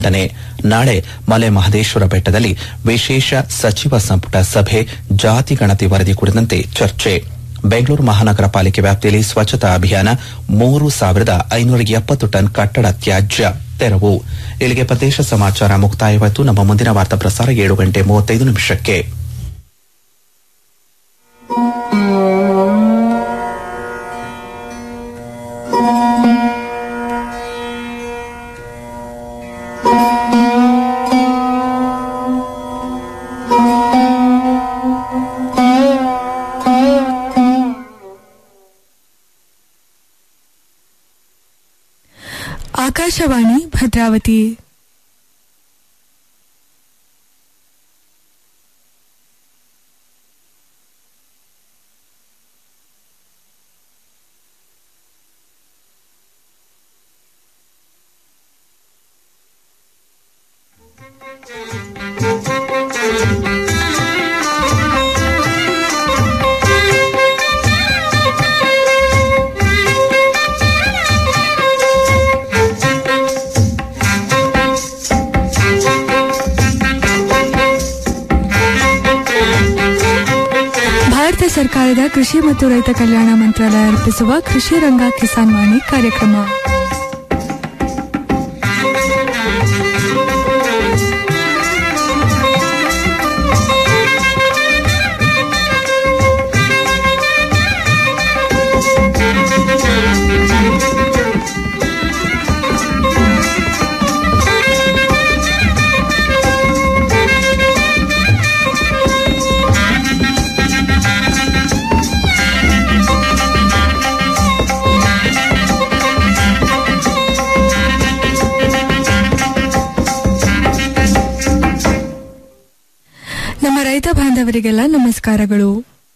ಘಟನೆ ನಾಳೆ ಮಲೆ ಮಹದೇಶ್ವರ ಬೆಟ್ಟದಲ್ಲಿ ವಿಶೇಷ ಸಚಿವ ಸಂಪುಟ ಸಭೆ ಜಾತಿ ಗಣತಿ ವರದಿ ಕುರಿತಂತೆ ಚರ್ಚೆ ಬೆಂಗಳೂರು ಮಹಾನಗರ ಪಾಲಿಕೆ ವ್ಯಾಪ್ತಿಯಲ್ಲಿ ಸ್ವಚ್ಛತಾ ಅಭಿಯಾನ ಮೂರು ಸಾವಿರದ ಐನೂರ ಎಪ್ಪತ್ತು ಟನ್ ಕಟ್ಟಡ ತ್ಯಾಜ್ಯ ತೆರವು ಇಲ್ಲಿಗೆ ಪ್ರದೇಶ ಸಮಾಚಾರ ಮುಕ್ತಾಯವಾಯಿತು ನಮ್ಮ ಮುಂದಿನ ವಾರ್ತಾ ಪ್ರಸಾರ ಏಳು ಗಂಟೆ ಮೂವತ್ತೈದು ನಿಮಿಷಕ್ಕೆ ಆಕಾಶವಾಣಿ ಭದ್ರಾವತಿ ಭಾರತ ಸರ್ಕಾರದ ಕೃಷಿ ಮತ್ತು ರೈತ ಕಲ್ಯಾಣ ಮಂತ್ರಾಲಯ ಅರ್ಪಿಸುವ ಕೃಷಿ ರಂಗ ಕಿಸಾನ್ ವಾಣಿ ಕಾರ್ಯಕ್ರಮ ನಮ್ಮ ರೈತ ಬಾಂಧವರಿಗೆಲ್ಲ ನಮಸ್ಕಾರಗಳು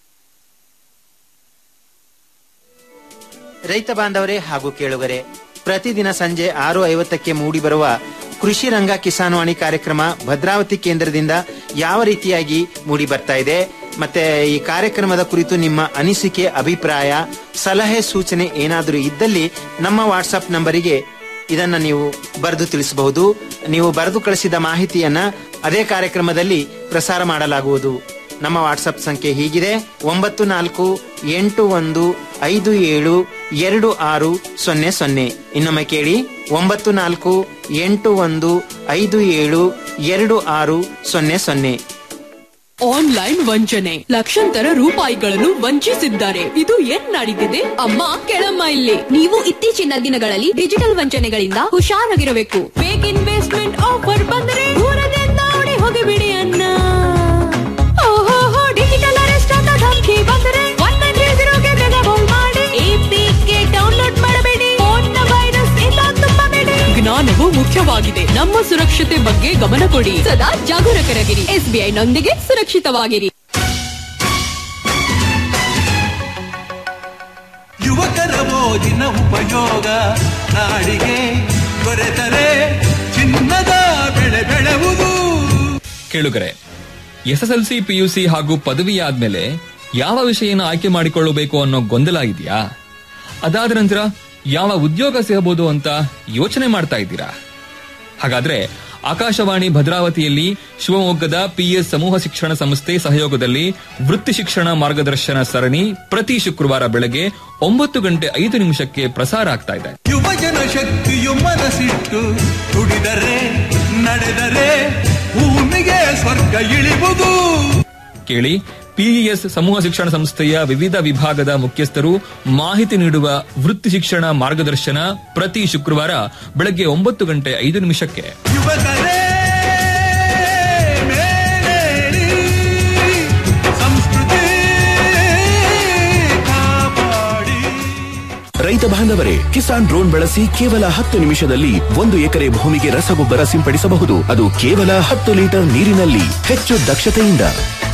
ರೈತ ಬಾಂಧವರೇ ಹಾಗೂ ಕೇಳುಗರೆ ಪ್ರತಿದಿನ ಸಂಜೆ ಆರು ಐವತ್ತಕ್ಕೆ ಮೂಡಿಬರುವ ಕೃಷಿ ರಂಗ ಕಿಸಾನ್ ವಾಣಿ ಕಾರ್ಯಕ್ರಮ ಭದ್ರಾವತಿ ಕೇಂದ್ರದಿಂದ ಯಾವ ರೀತಿಯಾಗಿ ಮೂಡಿ ಬರ್ತಾ ಇದೆ ಮತ್ತೆ ಈ ಕಾರ್ಯಕ್ರಮದ ಕುರಿತು ನಿಮ್ಮ ಅನಿಸಿಕೆ ಅಭಿಪ್ರಾಯ ಸಲಹೆ ಸೂಚನೆ ಏನಾದರೂ ಇದ್ದಲ್ಲಿ ನಮ್ಮ ವಾಟ್ಸಪ್ ನಂಬರಿಗೆ ಇದನ್ನ ನೀವು ಬರೆದು ತಿಳಿಸಬಹುದು ನೀವು ಬರೆದು ಕಳಿಸಿದ ಮಾಹಿತಿಯನ್ನ ಅದೇ ಕಾರ್ಯಕ್ರಮದಲ್ಲಿ ಪ್ರಸಾರ ಮಾಡಲಾಗುವುದು ನಮ್ಮ ವಾಟ್ಸಪ್ ಸಂಖ್ಯೆ ಹೀಗಿದೆ ಒಂಬತ್ತು ನಾಲ್ಕು ಎಂಟು ಒಂದು ಐದು ಏಳು ಎರಡು ಆರು ಸೊನ್ನೆ ಸೊನ್ನೆ ಇನ್ನೊಮ್ಮೆ ಕೇಳಿ ಒಂಬತ್ತು ನಾಲ್ಕು ಎಂಟು ಒಂದು ಐದು ಏಳು ಎರಡು ಆರು ಸೊನ್ನೆ ಸೊನ್ನೆ ಆನ್ಲೈನ್ ವಂಚನೆ ಲಕ್ಷಾಂತರ ರೂಪಾಯಿಗಳನ್ನು ವಂಚಿಸಿದ್ದಾರೆ ಇದು ಏನ್ ನಡೀತಿದೆ ಅಮ್ಮ ಕೆಳಮ್ಮ ಇಲ್ಲಿ ನೀವು ಇತ್ತೀಚಿನ ದಿನಗಳಲ್ಲಿ ಡಿಜಿಟಲ್ ವಂಚನೆಗಳಿಂದ ಹುಷಾರಾಗಿರಬೇಕು ಫೇಕ್ ಇನ್ವೆಸ್ಟ್ಮೆಂಟ್ ಆಫರ್ ಬಂದರೆ ದೂರದಿಂದ ಓಡಿ ಹೋಗಿಬಿಡಿ ಅನ್ನ ಓಹೋ ಡಿಜಿಟಲ್ ಅರೆಸ್ಟ್ ಅಂತ ಧಮಕಿ ಬಂದರೆ ಒನ್ ನೈನ್ ತ್ರೀ ಜೀರೋಗೆ ಬೇಗ ಫೋನ್ ಮಾಡಿ ಎಪಿಕೆ ಡೌನ್ಲೋಡ್ ಮಾಡಬೇಡಿ ಫೋನ್ನ ವೈರಸ್ ಇಂದ ತುಂಬಬೇಡಿ ಜ್ಞಾನವು ಮುಖ್ಯವಾಗಿದೆ ನಮ್ಮ ಸುರಕ್ಷತೆ ಬಗ್ಗೆ ಗಮನ ಕೊಡಿ ಸದಾ ಜಾಗರೂಕರಾಗಿರಿ ಎಸ್ಬಿಐ ನೊಂದಿಗೆ ಸುರಕ್ಷಿತವಾಗಿರಿ ಯುವಕರ ಮೋಜಿನ ಉಪಯೋಗ ನಾಡಿಗೆ ದೊರೆತರೆ ಚಿನ್ನದ ಬೆಳೆ ಬೆಳೆವುದು ಕೇಳುಗರೆ ಎಸ್ಎಸ್ಎಲ್ಸಿ ಪಿಯುಸಿ ಹಾಗೂ ಪದವಿ ಆದ್ಮೇಲೆ ಯಾವ ವಿಷಯನ ಆಯ್ಕೆ ಮಾಡಿಕೊಳ್ಳಬೇಕು ಅನ್ನೋ ಗೊಂದಲ ಇದೆಯಾ ಅದಾದ ನಂತರ ಯಾವ ಉದ್ಯೋಗ ಸಿಗಬಹುದು ಅಂತ ಯೋಚನೆ ಮಾಡ್ತಾ ಇದ್ದೀರಾ ಹಾಗಾದ್ರೆ ಆಕಾಶವಾಣಿ ಭದ್ರಾವತಿಯಲ್ಲಿ ಶಿವಮೊಗ್ಗದ ಪಿಎಸ್ ಸಮೂಹ ಶಿಕ್ಷಣ ಸಂಸ್ಥೆ ಸಹಯೋಗದಲ್ಲಿ ವೃತ್ತಿ ಶಿಕ್ಷಣ ಮಾರ್ಗದರ್ಶನ ಸರಣಿ ಪ್ರತಿ ಶುಕ್ರವಾರ ಬೆಳಗ್ಗೆ ಒಂಬತ್ತು ಗಂಟೆ ಐದು ನಿಮಿಷಕ್ಕೆ ಪ್ರಸಾರ ಆಗ್ತಾ ಇದೆ ಯುವಜನ ಶಕ್ತಿಯು ಮನಸ್ಸಿಟ್ಟು ದುಡಿದರೆ ನಡೆದರೆ ಭೂಮಿಗೆ ಸ್ವರ್ಗ ಇಳಿವುದು ಕೇಳಿ ಪಿಇಎಸ್ ಸಮೂಹ ಶಿಕ್ಷಣ ಸಂಸ್ಥೆಯ ವಿವಿಧ ವಿಭಾಗದ ಮುಖ್ಯಸ್ಥರು ಮಾಹಿತಿ ನೀಡುವ ವೃತ್ತಿ ಶಿಕ್ಷಣ ಮಾರ್ಗದರ್ಶನ ಪ್ರತಿ ಶುಕ್ರವಾರ ಬೆಳಗ್ಗೆ ಒಂಬತ್ತು ಗಂಟೆ ಐದು ನಿಮಿಷಕ್ಕೆ ಯುವಕರೇ ಮೇಲೇಳಿ ಸಂಸ್ಕೃತಿ ಕಾಪಾಡಿ ರೈತ ಬಾಂಧವರೇ ಕಿಸಾನ್ ಡ್ರೋನ್ ಬಳಸಿ ಕೇವಲ ಹತ್ತು ನಿಮಿಷದಲ್ಲಿ ಒಂದು ಎಕರೆ ಭೂಮಿಗೆ ರಸಗೊಬ್ಬರ ಸಿಂಪಡಿಸಬಹುದು ಅದು ಕೇವಲ ಹತ್ತು ಲೀಟರ್ ನೀರಿನಲ್ಲಿ ಹೆಚ್ಚು ದಕ್ಷತೆಯಿಂದ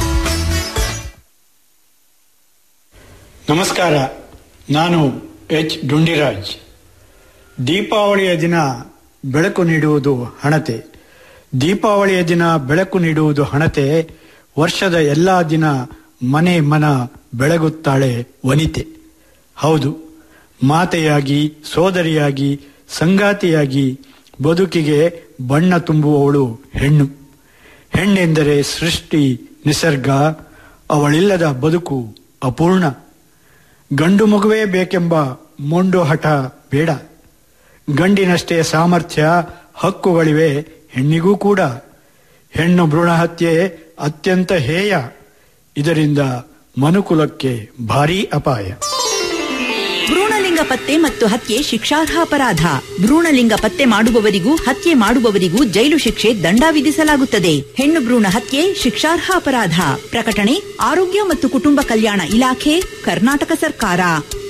ನಮಸ್ಕಾರ ನಾನು ಎಚ್ ಡುಂಡಿರಾಜ್ ದೀಪಾವಳಿಯ ದಿನ ಬೆಳಕು ನೀಡುವುದು ಹಣತೆ ದೀಪಾವಳಿಯ ದಿನ ಬೆಳಕು ನೀಡುವುದು ಹಣತೆ ವರ್ಷದ ಎಲ್ಲಾ ದಿನ ಮನೆ ಮನ ಬೆಳಗುತ್ತಾಳೆ ವನಿತೆ ಹೌದು ಮಾತೆಯಾಗಿ ಸೋದರಿಯಾಗಿ ಸಂಗಾತಿಯಾಗಿ ಬದುಕಿಗೆ ಬಣ್ಣ ತುಂಬುವವಳು ಹೆಣ್ಣು ಹೆಣ್ಣೆಂದರೆ ಸೃಷ್ಟಿ ನಿಸರ್ಗ ಅವಳಿಲ್ಲದ ಬದುಕು ಅಪೂರ್ಣ ಗಂಡು ಮಗುವೇ ಬೇಕೆಂಬ ಮೊಂಡು ಹಠ ಬೇಡ ಗಂಡಿನಷ್ಟೇ ಸಾಮರ್ಥ್ಯ ಹಕ್ಕುಗಳಿವೆ ಹೆಣ್ಣಿಗೂ ಕೂಡ ಹೆಣ್ಣು ಭ್ರೂಣ ಹತ್ಯೆ ಅತ್ಯಂತ ಹೇಯ ಇದರಿಂದ ಮನುಕುಲಕ್ಕೆ ಭಾರೀ ಅಪಾಯ ಭ್ರೂಣಲಿಂಗ ಪತ್ತೆ ಮತ್ತು ಹತ್ಯೆ ಶಿಕ್ಷಾರ್ಹ ಅಪರಾಧ ಭ್ರೂಣಲಿಂಗ ಪತ್ತೆ ಮಾಡುವವರಿಗೂ ಹತ್ಯೆ ಮಾಡುವವರಿಗೂ ಜೈಲು ಶಿಕ್ಷೆ ದಂಡ ವಿಧಿಸಲಾಗುತ್ತದೆ ಹೆಣ್ಣು ಭ್ರೂಣ ಹತ್ಯೆ ಶಿಕ್ಷಾರ್ಹ ಅಪರಾಧ ಪ್ರಕಟಣೆ ಆರೋಗ್ಯ ಮತ್ತು ಕುಟುಂಬ ಕಲ್ಯಾಣ ಇಲಾಖೆ ಕರ್ನಾಟಕ ಸರ್ಕಾರ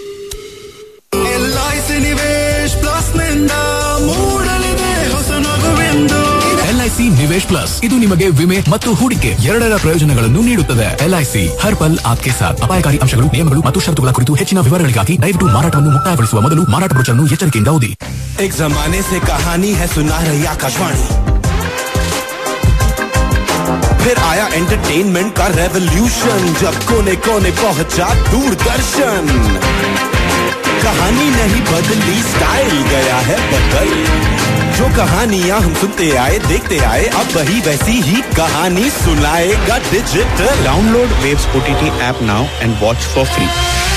ಎಲ್ಐಸಿ ನಿವೇಶ್ ಪ್ಲಸ್ ನಿಂದ ಮೂಡಲಿದೆ ಹೊಸ ನಗುವೆಂದು ಎಲ್ಐಸಿ ನಿವೇಶ್ ಪ್ಲಸ್ ಇದು ನಿಮಗೆ ವಿಮೆ ಮತ್ತು ಹೂಡಿಕೆ ಎರಡರ ಪ್ರಯೋಜನಗಳನ್ನು ನೀಡುತ್ತದೆ ಎಲ್ಐಸಿ ಹರ್ ಪಲ್ ಆಪ್ಕೆ ಸಾಥ್ ಅಪಾಯಕಾರಿ ಅಂಶಗಳು ನಿಯಮಗಳು ಮತ್ತು ಷರತ್ತುಗಳ ಕುರಿತು ಹೆಚ್ಚಿನ ವಿವರಗಳಿಗಾಗಿ ದಯವಿಟ್ಟು ಮಾರಾಟವನ್ನು ಮುಕ್ತಾಯಗೊಳಿಸುವ ಮೊದಲು ಮಾರಾಟ ಬ್ರೋಚರ್ನ್ನು ಎಚ್ಚರಿಕೆಯಿಂದ ಓದಿ एक जमाने से कहानी है सुना रही आकाशवाणी फिर आया एंटरटेनमेंट का रेवोल्यूशन जब कोने कोने पहुंचा दूरदर्शन कहानी नहीं बदली स्टाइल गया है बदल जो कहानियां हम सुनते आए देखते आए अब वही वैसी ही कहानी सुनाएगा digital Download Waves OTT app now and watch for free.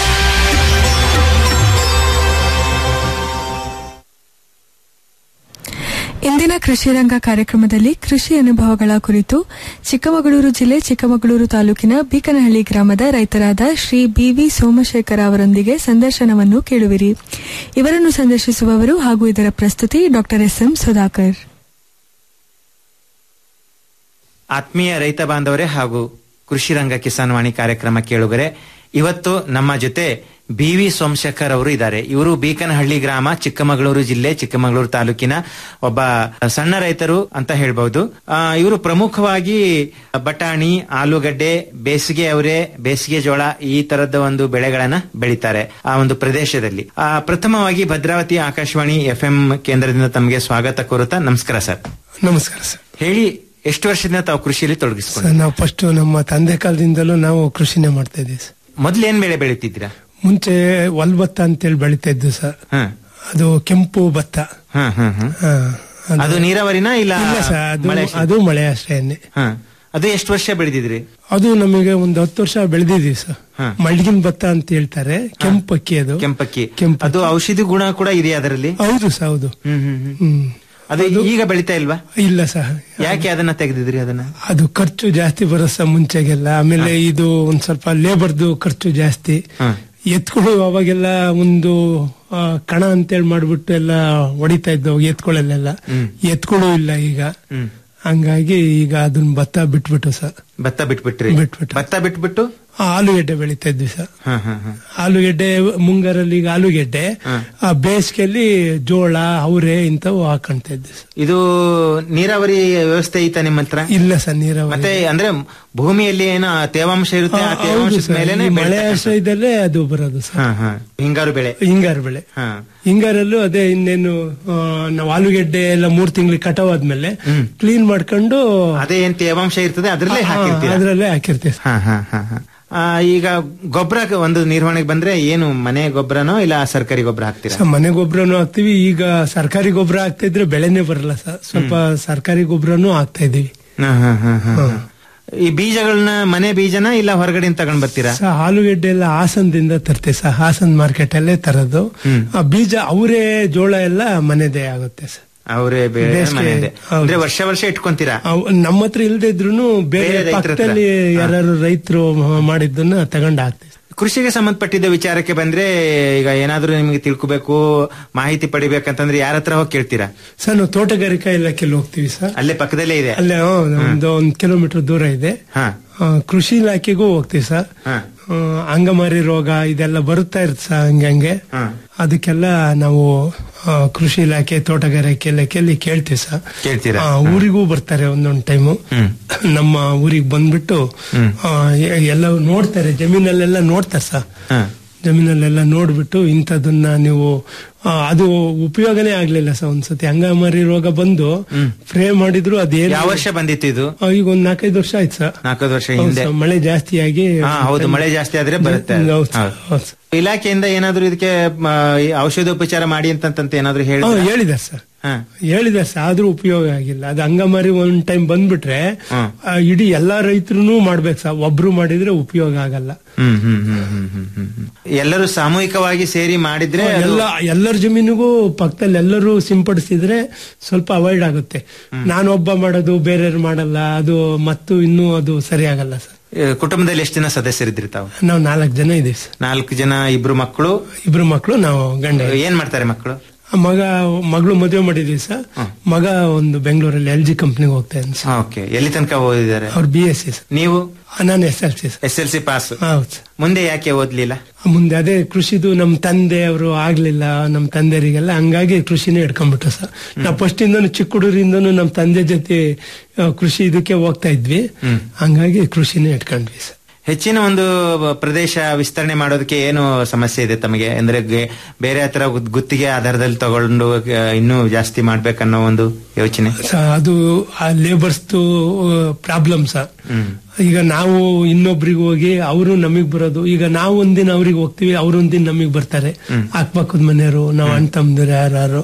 ಇಂದಿನ ಕೃಷಿ ರಂಗ ಕಾರ್ಯಕ್ರಮದಲ್ಲಿ ಕೃಷಿ ಅನುಭವಗಳ ಕುರಿತು ಚಿಕ್ಕಮಗಳೂರು ಜಿಲ್ಲೆ ಚಿಕ್ಕಮಗಳೂರು ತಾಲೂಕಿನ ಬೀಕನಹಳ್ಳಿ ಗ್ರಾಮದ ರೈತರಾದ ಶ್ರೀ ಬಿವಿ ಸೋಮಶೇಖರ ಅವರೊಂದಿಗೆ ಸಂದರ್ಶನವನ್ನು ಕೇಳುವಿರಿ ಇವರನ್ನು ಸಂದರ್ಶಿಸುವವರು ಹಾಗೂ ಇದರ ಪ್ರಸ್ತುತಿ ಡಾಕ್ಟರ್ ಎಸ್ ಎಂ ಸುಧಾಕರ್ ಆತ್ಮೀಯ ರೈತ ಬಾಂಧವರೇ ಹಾಗೂ ಕೃಷಿ ರಂಗ ಕಿಸಾನ್ ವಾಣಿ ಕಾರ್ಯಕ್ರಮ ಕೇಳುಗರೆ ಇವತ್ತು ನಮ್ಮ ಜೊತೆ ಬಿ ವಿ ಸೋಮಶೇಖರ್ ಅವರು ಇದ್ದಾರೆ ಇವರು ಬೀಕನಹಳ್ಳಿ ಗ್ರಾಮ ಚಿಕ್ಕಮಗಳೂರು ಜಿಲ್ಲೆ ಚಿಕ್ಕಮಗಳೂರು ತಾಲೂಕಿನ ಒಬ್ಬ ಸಣ್ಣ ರೈತರು ಅಂತ ಹೇಳ್ಬಹುದು ಆ, ಇವರು ಪ್ರಮುಖವಾಗಿ ಬಟಾಣಿ ಆಲೂಗಡ್ಡೆ ಬೇಸಿಗೆ ಅವರೆ ಬೇಸಿಗೆ ಜೋಳ ಈ ತರದ ಒಂದು ಬೆಳೆಗಳನ್ನ ಬೆಳಿತಾರೆ ಆ ಒಂದು ಪ್ರದೇಶದಲ್ಲಿ ಆ, ಪ್ರಥಮವಾಗಿ ಭದ್ರಾವತಿ ಆಕಾಶವಾಣಿ ಎಫ್ ಎಂ ಕೇಂದ್ರದಿಂದ ತಮಗೆ ಸ್ವಾಗತ ಕೋರುತ್ತಾ ನಮಸ್ಕಾರ ಸರ್ ನಮಸ್ಕಾರ ಸರ್ ಹೇಳಿ ಎಷ್ಟು ವರ್ಷದಿಂದ ತಾವು ಕೃಷಿಯಲ್ಲಿ ತೊಡಗಿಸ್ಕೊಂಡು ಸರ್ ನಾವು ಫಸ್ಟ್ ನಮ್ಮ ತಂದೆ ಕಾಲದಿಂದಲೂ ನಾವು ಕೃಷಿನೇ ಮಾಡ್ತಾ ಇದ್ದೀವಿ ಸರ್ ಮೊದ್ಲು ಏನ್ ಬೆಳೆ ಬೆಳಿತಿದ್ದೀರಾ ಮುಂಚೆ ಒಲ್ ಭತ್ತ ಅಂತೇಳಿ ಬೆಳಿತಾ ಇದ್ದು ಸರ್ ಹ್ಮ್. ಅದು ಕೆಂಪು ಭತ್ತ ಹ್ಮ್, ಹ್ಮ್, ಹ್ಮ್. ಹಾ, ಅದು ನೀರಾವರಿನ ಇಲ್ಲ ಇಲ್ಲ ಸರ್ ಅದು ಮಳೆ ಅದು ಮಳೆ ಅಷ್ಟೇನೆ ಹಾ. ಅದು ಎಷ್ಟು ವರ್ಷ ಬೆಳೆದಿದ್ರಿ ಅದು ನಮಗೆ ಒಂದು ಹತ್ತು ವರ್ಷ ಬೆಳೆದಿದ್ದೀವಿ ಸರ್ ಹಾ. ಮಳ್ಗಿನ ಭತ್ತ ಅಂತ ಹೇಳ್ತಾರೆ ಕೆಂಪಕ್ಕಿ ಅದು ಕೆಂಪಕ್ಕಿ ಅದು ಔಷಧಿ ಗುಣ ಕೂಡ ಇದೆಯಾ ಅದರಲ್ಲಿ ಹೌದು ಸರ್ ಹೌದು ಹ್ಮ್ ಹ್ಮ್ ಹ್ಮ್. ಹ್ಮ್ ಅದು ಈಗ ಬೆಳಿತಾ ಇಲ್ವಾ ಇಲ್ಲ ಸರ್ ಯಾಕೆ ಅದನ್ನ ತೆಗೆದಿದ್ರಿ ಅದನ್ನ ಅದು ಖರ್ಚು ಜಾಸ್ತಿ ಬರುತ್ತೆ ಸರ್ ಮುಂಚೆಗೆಲ್ಲ ಆಮೇಲೆ ಇದು ಒಂದ್ ಸ್ವಲ್ಪ ಲೇಬರ್ದು ಖರ್ಚು ಜಾಸ್ತಿ ಎತ್ಗಳು ಅವಾಗೆಲ್ಲ ಒಂದು ಆ, ಕಣ ಅಂತೇಳಿ ಮಾಡ್ಬಿಟ್ಟು ಎಲ್ಲ ಹೊಡಿತಾ ಇದ್ದವು ಎತ್ಕೊಳ್ಳೆಲ್ಲ ಎತ್ಗಳು ಇಲ್ಲ ಈಗ ಹಂಗಾಗಿ ಈಗ ಅದನ್ನ ಭತ್ತ ಬಿಟ್ಬಿಟ್ಟು ಸರ್ ಭತ್ತ ಬಿಟ್ಬಿಟ್ರಿ ಬಿಟ್ಬಿಟ್ಟು. ಭತ್ತ ಬಿಟ್ಬಿಟ್ಟು ಆ, ಆಲೂಗೆಡ್ಡೆ ಬೆಳಿತಾ ಇದ್ವಿ ಸರ್ ಹಾ ಹಾ ಹಾ ಆಲೂಗೆಡ್ಡೆ ಮುಂಗಾರಲ್ಲಿ ಈಗ ಆಲೂಗೆಡ್ಡೆ ಆ ಬೇಸಿಗೆಯಲ್ಲಿ ಜೋಳ ಅವರೆ ಇಂಥವು ಹಾಕೊಂತ ಇದ್ವಿ ಸರ್ ಇದು ನೀರಾವರಿ ವ್ಯವಸ್ಥೆ ಐತಾ ನಿಮ್ಮ ಹತ್ರ ಇಲ್ಲ ಸರ್ ನೀರಾವರಿ ಮತ್ತೆ ಅಂದ್ರೆ ಭೂಮಿಯಲ್ಲಿ ಏನೋ ತೇವಾಂಶ ಇರುತ್ತೆ ಆ ಹೌದು ತೇವಾಂಶದ ಸರ್ ಮೇಲೆನೆ ಈ ಮಳೆ ಬೆಳಿತಕ್ಕಂಥದ್ದು. ಆಶ್ರಯದಲ್ಲೇ ಅದು ಬರೋದು ಸರ್ ಹಾ ಹಾ ಹಿಂಗಾರು ಬೆಳೆ ಹಿಂಗಾರು ಬೆಳೆ ಹಾ ಹಿಂಗಾರಲ್ಲೂ ಅದೇ ಇನ್ನೇನು ಆ, ನಾವು ಆಲೂಗೆಡ್ಡೆ ಎಲ್ಲ ಮೂರ್ ತಿಂಗಳಿಗೆ ಕಟಾವಾದ್ಮೇಲೆ ಕ್ಲೀನ್ ಮಾಡ್ಕೊಂಡು ಅದೇ ಏನ್ ತೇವಾಂಶ ಇರ್ತದೆ ಅದ್ರಲ್ಲೇ ಹಾಕಿರ್ತೀರಾ ಅದ್ರಲ್ಲೇ ಹಾಕಿರ್ತೀವಿ ಹಾ ಹಾ ಹಾ ಹಾ ಆ, ಈಗ ಗೊಬ್ಬರ ಒಂದು ನಿರ್ವಹಣೆಗೆ ಬಂದ್ರೆ ಏನು ಮನೆ ಗೊಬ್ಬರನೋ ಇಲ್ಲ ಸರ್ಕಾರಿ ಗೊಬ್ಬರ ಹಾಕ್ತೀರಾ ಸರ್, ಮನೆ ಗೊಬ್ಬರನು ಹಾಕ್ತಿವಿ ಈಗ ಸರ್ಕಾರಿ ಗೊಬ್ಬರ ಹಾಕ್ತಾ ಇದ್ರೆ ಬೆಳೆನೇ ಬರಲ್ಲ ಸರ್ ಸ್ವಲ್ಪ ಸರ್ಕಾರಿ ಗೊಬ್ಬರನು ಹಾಕ್ತಾ ಇದೀವಿ ಹಾ, ಹಾ, ಹಾ, ಹಾ, ಹಾ. ಈ ಬೀಜಗಳನ್ನ ಮನೆ ಬೀಜನ ಇಲ್ಲ ಹೊರಗಡೆಯಿಂದ ತಗೊಂಡ್ ಬರ್ತೀರಾ ಸರ್ ಆಲೂಗೆಡ್ಡೆ ಎಲ್ಲ ಹಾಸನದಿಂದ ತರ್ತೀವಿ ಸರ್ ಹಾಸನ್ ಮಾರ್ಕೆಟ್ ಅಲ್ಲೇ ತರೋದು ಆ ಬೀಜ ಅವರೇ ಜೋಳ ಎಲ್ಲ ಮನೆದೇ ಆಗುತ್ತೆ ಸರ್ ಅವರೇ ಬೇಳೆ ಬೇಸಿಗೆ, ಮನೆಯದೇ ಹೌದು. ಅಂದ್ರೆ ವರ್ಷ ವರ್ಷ ಇಟ್ಕೊಂತೀರಾ ಅವ್- ನಮ್ಮ ಹತ್ರ ಇಲ್ದೇ ಇದ್ರು ಬೇರೆ ಬೇರೆ ರೈತ್ರ ಹತ್ರ. ಪಕ್ಕದಲ್ಲಿ ಯಾರು ರೈತರು ಮಾಡಿದ್ದನ್ನ ತಗೊಂಡ್ ಹಾಕ್ತೀವಿ ಕೃಷಿಗೆ ಸಂಬಂಧಪಟ್ಟಿದ್ದ ವಿಚಾರಕ್ಕೆ ಬಂದ್ರೆ ಈಗ ಏನಾದ್ರೂ ನಿಮ್ಗೆ ತಿಳ್ಕೊಬೇಕು ಮಾಹಿತಿ ಪಡಿಬೇಕಂತಂದ್ರೆ ಯಾರ ಹತ್ರ ಹೋಗಿ ಕೇಳ್ತೀರಾ ಸರ್ ನಾವು ತೋಟಗಾರಿಕಾ ಇಲಾಖೆಯಲ್ಲಿ ಹೋಗ್ತೀವಿ ಸರ್ ಅಲ್ಲೇ ಪಕ್ಕದಲ್ಲೇ ಇದೆ ಅಲ್ಲೇ ಹ್ಮ್, ಒಂದು ಒಂದ್ ಕಿಲೋಮೀಟರ್ ದೂರ ಇದೆ ಹಾ ಆ, ಕೃಷಿ ಇಲಾಖೆಗೂ ಹೋಗ್ತೀವಿ ಸರ್ ಹಾ ಆ, ಅಂಗಮಾರಿ ರೋಗ ಇದೆಲ್ಲ ಬರುತ್ತಾ ಇರುತ್ತೆ ಸರ್ ಹಂಗೆ ಹಂಗೆ ಹಾ ಅದಕ್ಕೆಲ್ಲ ನಾವು ಆ, ಕೃಷಿ ಇಲಾಖೆ ತೋಟಗಾರಿಕೆ ಇಲಾಖೆಯಲ್ಲಿ ಕೇಳ್ತೀವಿ ಸರ್ ಕೇಳ್ತೀರಾ ಆ, ಊರಿಗೂ ಬರ್ತಾರೆ ಒಂದೊಂದು ಟೈಮು ಹ್ಮ್ ನಮ್ಮ ಊರಿಗೆ ಬಂದ್ಬಿಟ್ಟು ಹ್ಮ್. ಆ, ಎ- ಎಲ್ಲ ನೋಡ್ತಾರೆ ಜಮೀನಲ್ಲೆಲ್ಲ ನೋಡ್ತಾರೆ ಸರ್ ಹಾ ಜಮೀನಲ್ಲೆಲ್ಲ ನೋಡ್ಬಿಟ್ಟು ಇಂಥದನ್ನ ನೀವು ಆ, ಅದು ಉಪಯೋಗನೇ ಆಗ್ಲಿಲ್ಲ ಸರ್ ಒಂದ್ಸತಿ ಅಂಗಮಾರಿ ರೋಗ ಬಂದು ಫ್ರೇ ಮಾಡಿದ್ರು ಅದೇನು ಯಾವ ವರ್ಷ ಬಂದಿತ್ತು ಇದು ಆ, ಈಗ ಒಂದ್ ನಾಲ್ಕೈದು ವರ್ಷ ಆಯ್ತು ಸರ್ ನಾಲ್ಕೈದು ವರ್ಷ ಹೌದು ಹಿಂದೆ ಸರ್, ಮಳೆ ಜಾಸ್ತಿಯಾಗಿ ಹಾ ಹೌದು ಮಳೆ ಜಾಸ್ತಿ ಆದ್ರೆ ಬರುತ್ತೆ ಅದು. ಹೌದು ಸರ್, ಹೌದು. ಹೌದು ಸರ್. ಇಲಾಖೆಯಿಂದ ಏನಾದ್ರೂ ಇದಕ್ಕೆ ಮ, ಈ ಔಷಧೋಪಚಾರ ಮಾಡಿ ಅಂತಂತ ಏನಾದ್ರೂ ಹೇಳಿ ಹಾ, ಹೇಳಿದ್ದಾರೆ ಸರ್ ಹೇಳಿದೆ ಸರ್ ಆದ್ರೂ ಉಪಯೋಗ ಆಗಿಲ್ಲ ಅದು ಹಂಗಮಾರಿ ಒಂದ್ ಟೈಮ್ ಬಂದ್ಬಿಟ್ರೆ ಆ, ಇಡೀ ಎಲ್ಲಾ ರೈತರು ಮಾಡ್ಬೇಕು ಸರ್ ಒಬ್ರು ಮಾಡಿದ್ರೆ ಉಪಯೋಗ ಆಗಲ್ಲ ಹ್ಮ್ ಹ್ಮ್ ಹ್ಮ್ ಹ್ಮ್ ಹ್ಮ್ ಹ್ಮ್ ಹ್ಮ್. ಎಲ್ಲರೂ ಸಾಮೂಹಿಕವಾಗಿ ಸೇರಿ ಮಾಡಿದ್ರೆ ಅದು- ಎಲ್ಲ ಎಲ್ಲರ ಜಮೀನಿಗೂ ಪಕ್ಕದಲ್ಲಿ ಎಲ್ಲರೂ ಸಿಂಪಡಿಸಿದ್ರೆ ಸ್ವಲ್ಪ ಅವಾಯ್ಡ್ ಆಗುತ್ತೆ ನಾನೊಬ್ಬ ಮಾಡೋದು ಬೇರೆಯವ್ರು ಮಾಡಲ್ಲ ಅದು ಮತ್ತು ಇನ್ನೂ ಅದು ಸರಿ ಆಗಲ್ಲ ಸರ್ ಆ, ಕುಟುಂಬದಲ್ಲಿ ಎಷ್ಟು ಜನ ಸದಸ್ಯರಿದ್ರಿ ತಾವು ನಾವು ನಾಲ್ಕು ಜನ ಇದೀವಿ ಸರ್ ನಾಲ್ಕು ಜನ ಇಬ್ರು ಮಕ್ಕಳು ಇಬ್ರು ಮಕ್ಕಳು ನಾವು ಗಂಡ ಏನ್ ಮಾಡ್ತಾರೆ ಮಕ್ಕಳು ಆ ಮಗ ಮಗಳು ಮದುವೆ ಮಾಡಿದೀವಿ ಸರ್ ಮಗ ಒಂದು ಬೆಂಗಳೂರಲ್ಲಿ ಎಲ್ ಜಿ ಕಂಪ್ನಿಗೆ ಹೋಗ್ತಾ ಇದ್ದಾನೆ ಸರ್ ಓಕೆ ಎಲ್ಲಿ ತನಕ ಓದಿದ್ದಾರೆ ಅವ್ರು ಬಿ ಎಸ್ ಸಿ ಸರ್ ನೀವು ನಾನು S L C sir S L C pass ಹೌದು ಸರ್ ಮುಂದೆ ಯಾಕೆ ಓದ್ಲಿಲ್ಲ ಮುಂದೆ ಅದೇ ಕೃಷಿದು ನಮ್ ತಂದೆ ಅವರು ಆಗ್ಲಿಲ್ಲ ನಮ್ ತಂದೆಯರಿಗೆಲ್ಲ ಹಂಗಾಗಿ ಕೃಷಿನೇ ಇಟ್ಕೊಂಡ್ಬಿಟ್ರು ಸರ್ ನಾವು ಫಸ್ಟ್ ಇಂದನು ಚಿಕ್ಕ ಹುಡುಗರಿಂದನು ನಮ್ ತಂದೆ ಜೊತೆ ಆ, ಕೃಷಿ ಇದಕ್ಕೆ ಹೋಗ್ತಾ ಇದ್ವಿ ಹಂಗಾಗಿ ಕೃಷಿನೇ ಇಟ್ಕೊಂಡ್ವಿ ಸರ್ ಹೆಚ್ಚಿನ ಒಂದು ಪ್ರದೇಶ ವಿಸ್ತರಣೆ ಮಾಡೋದಕ್ಕೆ ಏನು ಸಮಸ್ಯೆ ಇದೆ ತಮಗೆ ಅಂದ್ರೆ ಗೆ- ಬೇರೆ ಹತ್ರ ಗುತ್- ಗುತ್ತಿಗೆ ಆಧಾರದಲ್ಲಿ ತಗೊಂಡು ಆ, ಇನ್ನೂ ಜಾಸ್ತಿ ಮಾಡ್ಬೇಕನ್ನೋ ಒಂದು ಯೋಚನೆ ಸ- ಅದು ಆ ಲೇಬರ್ಸ್ದು ಪ್ರಾಬ್ಲಮ್ ಸರ್ ಈಗ ನಾವು ಇನ್ನೊಬ್ರಿಗೆ ಹೋಗಿ ಅವರು ನಮಗ್ ಬರೋದು ಈಗ ನಾವು ಒಂದಿನ ಅವ್ರಿಗೆ ಹೋಗ್ತೀವಿ ಅವ್ರು ಒಂದಿನ ನಮಗ್ ಬರ್ತಾರೆ ಅಕ್ಕಪಕ್ಕದ ಮನೆಯವರು ನಾವು ಅಣ್ಣ ತಮ್ಮದಿರು ಯಾರು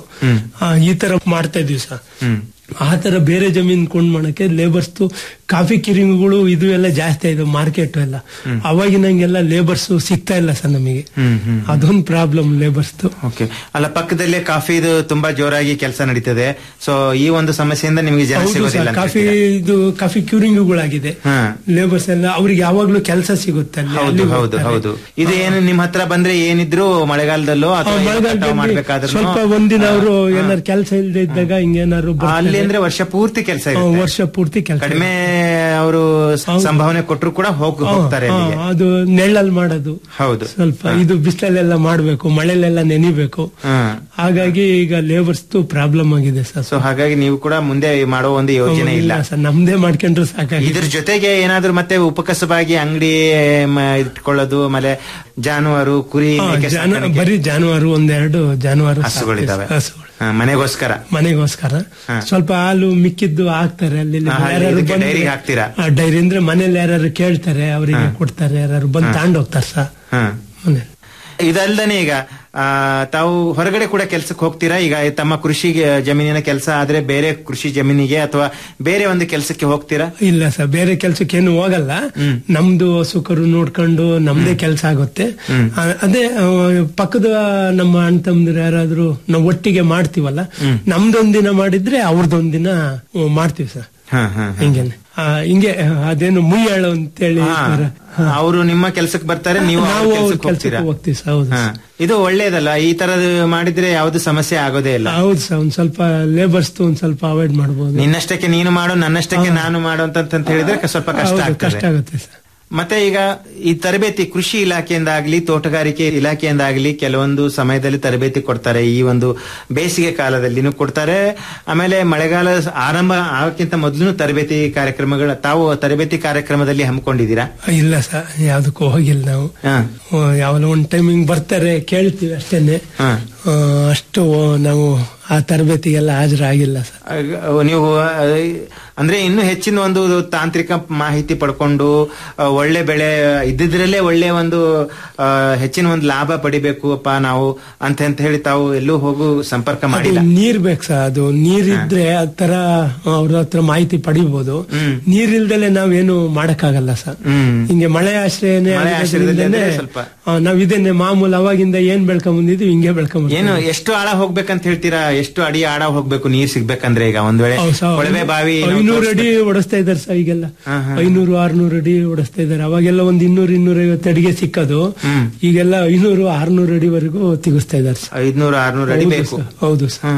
ಈ ತರ ಮಾಡ್ತಾ ಇದೀವಿ ಸರ್ ಆ ತರ ಬೇರೆ ಜಮೀನ್ ಕೊಂಡ್ ಮಾಡಕ್ಕೆ ಲೇಬರ್ಸ್ ಕಾಫಿ ಕಿರಿಂಗ್ಗಳು ಇದು ಎಲ್ಲ ಜಾಸ್ತಿ ಆಯ್ತು ಮಾರ್ಕೆಟ್ ಎಲ್ಲ ಅವಾಗಿನಂಗೆಲ್ಲ ಲೇಬರ್ಸ್ ಸಿಗ್ತಾ ಇಲ್ಲ ಸರ್ ನಮಗೆ ಅದೊಂದು ಪ್ರಾಬ್ಲಮ್ ಲೇಬರ್ಸ್ ಓಕೆ ಅಲ್ಲ ಪಕ್ಕದಲ್ಲೇ ಕಾಫಿದು ತುಂಬಾ ಜೋರಾಗಿ ಕೆಲಸ ನಡೀತದೆ ಸೊ ಈ ಒಂದು ಸಮಸ್ಯೆಯಿಂದ ನಿಮಗೆ ಜನ ಹೌದು ಸಿಗೋದಿಲ್ಲ ಸರ್ ಅಂತ ಕಾಫಿ ಹೇಳ್ತೀರಾ? ಇದು ಕಾಫಿ ಕ್ಯೂರಿಂಗ್ಗಳಾಗಿದೆ ಹಾ. ಲೇಬರ್ಸ್ ಎಲ್ಲ ಅವ್ರಿಗೆ ಯಾವಾಗ್ಲೂ ಕೆಲಸ ಸಿಗುತ್ತೆ ಅಲ್ಲಿ. ಹೌದು ಅಲ್ಲಿ ಹೌದು ಹೋಗ್ತಾರೆ. ಹೌದು ಇದು ಏನು ನಿಮ್ ಹತ್ರ ಬಂದ್ರೆ ಏನಿದ್ರು ಮಳೆಗಾಲದಲ್ಲೋ ಅಥವಾ ಆ, ಏನು ಮಳೆಗಾಲದಲ್ಲಿ ಕಟಾವು ಮಾಡ್ಬೇಕಾದ್ರೂ ಸ್ವಲ್ಪ ಒಂದಿನ ಅವರು ಏನಾರು ಕೆಲಸ ಇಲ್ಲದೆ ಇದ್ದಾಗ ಹಿಂಗೇನಾದ್ರು ಬರ್ತಾರೆ. ಅಲ್ಲಿ ಅಂದ್ರೆ ವರ್ಷ ಪೂರ್ತಿ ಕೆಲಸ ಆ, ಇರುತ್ತೆ ವರ್ಷ ಪೂರ್ತಿ ಕೆಲಸ ಕಡಿಮೆ ಅವರು ಸಂಭಾವನೆ ಕೊಟ್ಟರು ಕೂಡ ಹೋಗ್ ಹೋಗ್ತಾರೆ ಅಲ್ಲಿಗೆ ಅದು ನೆಳ್ಳಲ್ಲಿ ಮಾಡೋದು ಹೌದು ಸ್ವಲ್ಪ ಇದು ಬಿಸಿಲಲ್ಲೆಲ್ಲ ಮಾಡ್ಬೇಕು ಮಳೆಲೆಲ್ಲ ನೆನಿಬೇಕು ಹ್ಮ್ ಹಾಗಾಗಿ ಈಗ ಲೇಬರ್ಸ್ ಪ್ರಾಬ್ಲಮ್ ಆಗಿದೆ ಸರ್ ಸೊ ಹಾಗಾಗಿ ನೀವು ಕೂಡ ಮುಂದೆ ಮಾಡೋ ಒಂದು ಯೋಜನೆ ಇಲ್ಲ ಸರ್ ನಮ್ದೇ ಮಾಡ್ಕೊಂಡ್ರೆ ಸಾಕಾಗಿದೆ ಇದ್ರ ಜೊತೆಗೆ ಏನಾದ್ರೂ ಮತ್ತೆ ಉಪಕಸಬಾಗಿ ಅಂಗಡಿ ಇಟ್ಕೊಳ್ಳೋದು ಆಮೇಲೆ ಜಾನುವಾರು ಕುರಿ ಹಾ, ಮೇಕೆ ಜಾನು- ಸಾಕಾಣಿಕೆ, ಬರೀ ಜಾನುವಾರು ಒಂದೆರಡು ಜಾನುವಾರು ಹಸುಗಳಿದಾವೆ ಸಾಕ್ತೀವಿ. ಹಸುಗಳು. ಹಾ, ಮನೆಗೋಸ್ಕರ ಮನೆಗೋಸ್ಕರ ಸ್ವಲ್ಪ ಹಾಲು ಮಿಕ್ಕಿದ್ದು ಹಾಕ್ತಾರೆ ಅಲ್ಲಿ ಇಲ್ಲಿ ಹಾ, ಯಾರ್ಯಾರು ಇದಕ್ಕೆ ಬಂದ್ರೆ- ಡೈರಿಗೆ ಹಾಕ್ತೀರಾ? ಆ, ಡೈರಿ ಅಂದ್ರೆ ಮನೇಲಿ ಯಾರು ಕೇಳ್ತಾರೆ ಅವರಿಗೆ ಕೊಡ್ತಾರೆ ಯಾರು ಬಂದು ತಗೊಂಡ್ ಹೋಗ್ತಾರೆ ಸರ್ ಹಾ. ಮನೇಲಿ ಇದಲ್ದನೆ ಈಗ ಆ, ತಾವು ಹೊರಗಡೆ ಕೂಡ ಕೆಲ್ಸಕ್ಕೆ ಹೋಗ್ತೀರಾ ಈಗ ತಮ್ಮ ಕೃಷಿ ಜಮೀನಿನ ಕೆಲಸ ಆದ್ರೆ ಬೇರೆ ಕೃಷಿ ಜಮೀನಿಗೆ ಅಥವಾ ಬೇರೆ ಒಂದು ಕೆಲಸಕ್ಕೆ ಹೋಗ್ತೀರಾ ಇಲ್ಲ ಸರ್ ಬೇರೆ ಕೆಲ್ಸಕ್ಕೆ ಏನು ಹೋಗಲ್ಲ ನಮ್ದು ಹಸುಕರು ನೋಡ್ಕೊಂಡು ನಮ್ದೇ ಕೆಲಸ ಆಗುತ್ತೆ ಆ, ಅದೇ ಆ, ಪಕ್ಕದ ನಮ್ಮ ಅಣ್ಣ ತಮ್ಮದಿರು ಯಾರಾದ್ರೂ ನಾವು ಒಟ್ಟಿಗೆ ಮಾಡ್ತೀವಲ್ಲ ನಮ್ದೊಂದಿನ ಮಾಡಿದ್ರೆ ಅವ್ರದೊಂದಿನ ಹ್ಮ್, ಮಾಡ್ತೀವಿ ಸರ್ ಹಾ, ಹಾ, ಹಾ. ಹಿಂಗೇನೆ ಆ, ಹಿಂಗೆ ಆ, ಅದೇನು ಮುಯ್ಯಾಳು ಅಂತೇಳಿ ಹೇಳ್ತಾರೆ. ಅವರು ನಿಮ್ಮ ಕೆಲಸಕ್ಕೆ ಬರ್ತಾರೆ ನೀವು ಅವ್ರ ನಾವು ಅವ್ರ ಕೆಲ್ಸಕ್ಕೆ ಹೋಗ್ತೀರಾ ಕೆಲ್ಸಕ್ಕೆ ಹೋಗ್ತೀವಿ ಸರ್ ಹೌದು ಹಾ. ಇದು ಒಳ್ಳೇದಲ್ಲ ಈ ತರದ್ ಮಾಡಿದ್ರೆ ಯಾವ್ದು ಸಮಸ್ಯೆ ಆಗೋದೇ ಇಲ್ಲ ಹೌದು ಸರ್ ಒಂದ್ ಸ್ವಲ್ಪ ಲೇಬರ್ಸ್ ಒಂದ್ ಸ್ವಲ್ಪ ಅವಾಯ್ಡ್ ಮಾಡ್ಬೋದು ನಿನ್ನಷ್ಟಕ್ಕೆ ನೀನು ಮಾಡು ನನ್ನಷ್ಟಕ್ಕೆ ನಾನು ಮಾಡು ಅಂತ ಅಂತ ಹೇಳಿದ್ರೆ ಕ- ಸ್ವಲ್ಪ ಕಷ್ಟ ಹೌದು, ಕಷ್ಟ ಆಗ್ತದೆ ಆಗುತ್ತೆ ಸರ್ ಮತ್ತೆ ಈಗ ಈ ತರಬೇತಿ ಕೃಷಿ ಇಲಾಖೆಯಿಂದಾಗ್ಲಿ ತೋಟಗಾರಿಕೆ ಇಲಾಖೆಯಿಂದಾಗ್ಲಿ ಕೆಲವೊಂದು ಸಮಯದಲ್ಲಿ ತರಬೇತಿ ಕೊಡ್ತಾರೆ ಈ ಒಂದು ಬೇಸಿಗೆ ಕಾಲದಲ್ಲಿನೂ ಕೊಡ್ತಾರೆ ಆಮೇಲೆ ಮಳೆಗಾಲ ಆರಂಭ ಆಗಕ್ಕಿಂತ ಮೊದಲು ತರಬೇತಿ ಕಾರ್ಯಕ್ರಮಗಳ ತಾವು ತರಬೇತಿ ಕಾರ್ಯಕ್ರಮದಲ್ಲಿ ಹಮ್ಮಿಕೊಂಡಿದ್ದೀರಾ ಇಲ್ಲ ಸರ್ ಯಾವ್ದಕ್ಕೂ ಹೋಗಿಲ್ಲ ನಾವು ಯಾವಲ್ಲ ಒಂದ್ ಟೈಮ್ ಹಿಂಗ್ ಬರ್ತಾರೆ ಕೇಳ್ತೀವಿ ಅಷ್ಟೇನೆ ಆ, ಅಷ್ಟು ನಾವು ಆ ತರಬೇತಿಗೆಲ್ಲ ಹಾಜರಾಗಿಲ್ಲ ಸರ್ ಆಗ ನೀವು ಆ, ಅಂದ್ರೆ ಇನ್ನು ಹೆಚ್ಚಿನ ಒಂದು ತಾಂತ್ರಿಕ ಮಾಹಿತಿ ಪಡ್ಕೊಂಡು ಆ, ಒಳ್ಳೆ ಬೆಳೆ ಇದ್ದಿದ್ರಲ್ಲೇ ಒಳ್ಳೆ ಒಂದು ಆ, ಹೆಚ್ಚಿನ ಒಂದು ಲಾಭ ಪಡಿಬೇಕು ಅಪ್ಪ ನಾವು ಅಂತ ಅಂತ ಹೇಳಿ ತಾವು ಎಲ್ಲೂ ಹೋಗು ಸಂಪರ್ಕ ಅದು ಮಾಡಿಲ್ಲ ನೀರ್ ಬೇಕು ಸರ್ ಅದು ನೀರಿದ್ರೆ ಆ ತರ ಅವ್ರ ಹತ್ರ ಮಾಹಿತಿ ಪಡಿಬಹುದು ನೀರಿಲ್ದಲೆ ನಾವೇನು ಮಾಡಕ್ಕಾಗಲ್ಲ ಸರ್ ಹಿಂಗೆ ಮಳೆ ಆಶ್ರಯನೇ ಮಳೆ ಆಶ್ರಯದಲ್ಲಿ ಆಗಿರೋದ್ರಿಂದನೇ, ಅಂದ್ರೆ ಸ್ವಲ್ಪ ಆ, ನಾವ್ ಇದನ್ನೇ ಮಾಮೂಲು ಅವಾಗಿಂದ ಏನ್ ಬೆಳ್ಕೊಂಡ್ ಬಂದಿದ್ವಿ ಹಿಂಗೆ ಬೆಳ್ಕೊಂಡ್ ಏನು ಎಷ್ಟು ಆಳ ಹೋಗ್ಬೇಕಂತ ಹೇಳ್ತೀರಾ ಎಷ್ಟು ಅಡಿ ಆಳ ಹೋಗ್ಬೇಕು ನೀರ್ ಸಿಗ್ಬೇಕಂದ್ರೆ ಈಗ ಒಂದ್ ವೇಳೆ ಕೊಳವೆ ಬಾವಿ ನಾವು ಐನೂರು ಅಡಿ ಹೊಡಿಸ್ತಾ ಇದಾರೆ ಸರ್ ಈಗೆಲ್ಲ ಐನೂರು ಆರ್ನೂರು ಅಡಿ ಹೊಡಿಸ್ತಾ ಇದಾರೆ ಅವಾಗೆಲ್ಲ ಒಂದ್ ಇನ್ನೂರು ಇನ್ನೂರ ಐವತ್ತು ಅಡಿಗೆ ಸಿಕ್ಕದು ಈಗೆಲ್ಲ ಐನೂರು ಆರ್ನೂರು ಅಡಿವರೆಗೂ ತಿಗಿಸ್ತಾ ಇದಾರೆ ಸರ್ ಐದ್ನೂರು ಆರ್ನೂರು ಅಡಿ ಹೌದು ಬೇಕು ಸರ್, ಹೌದು ಸರ್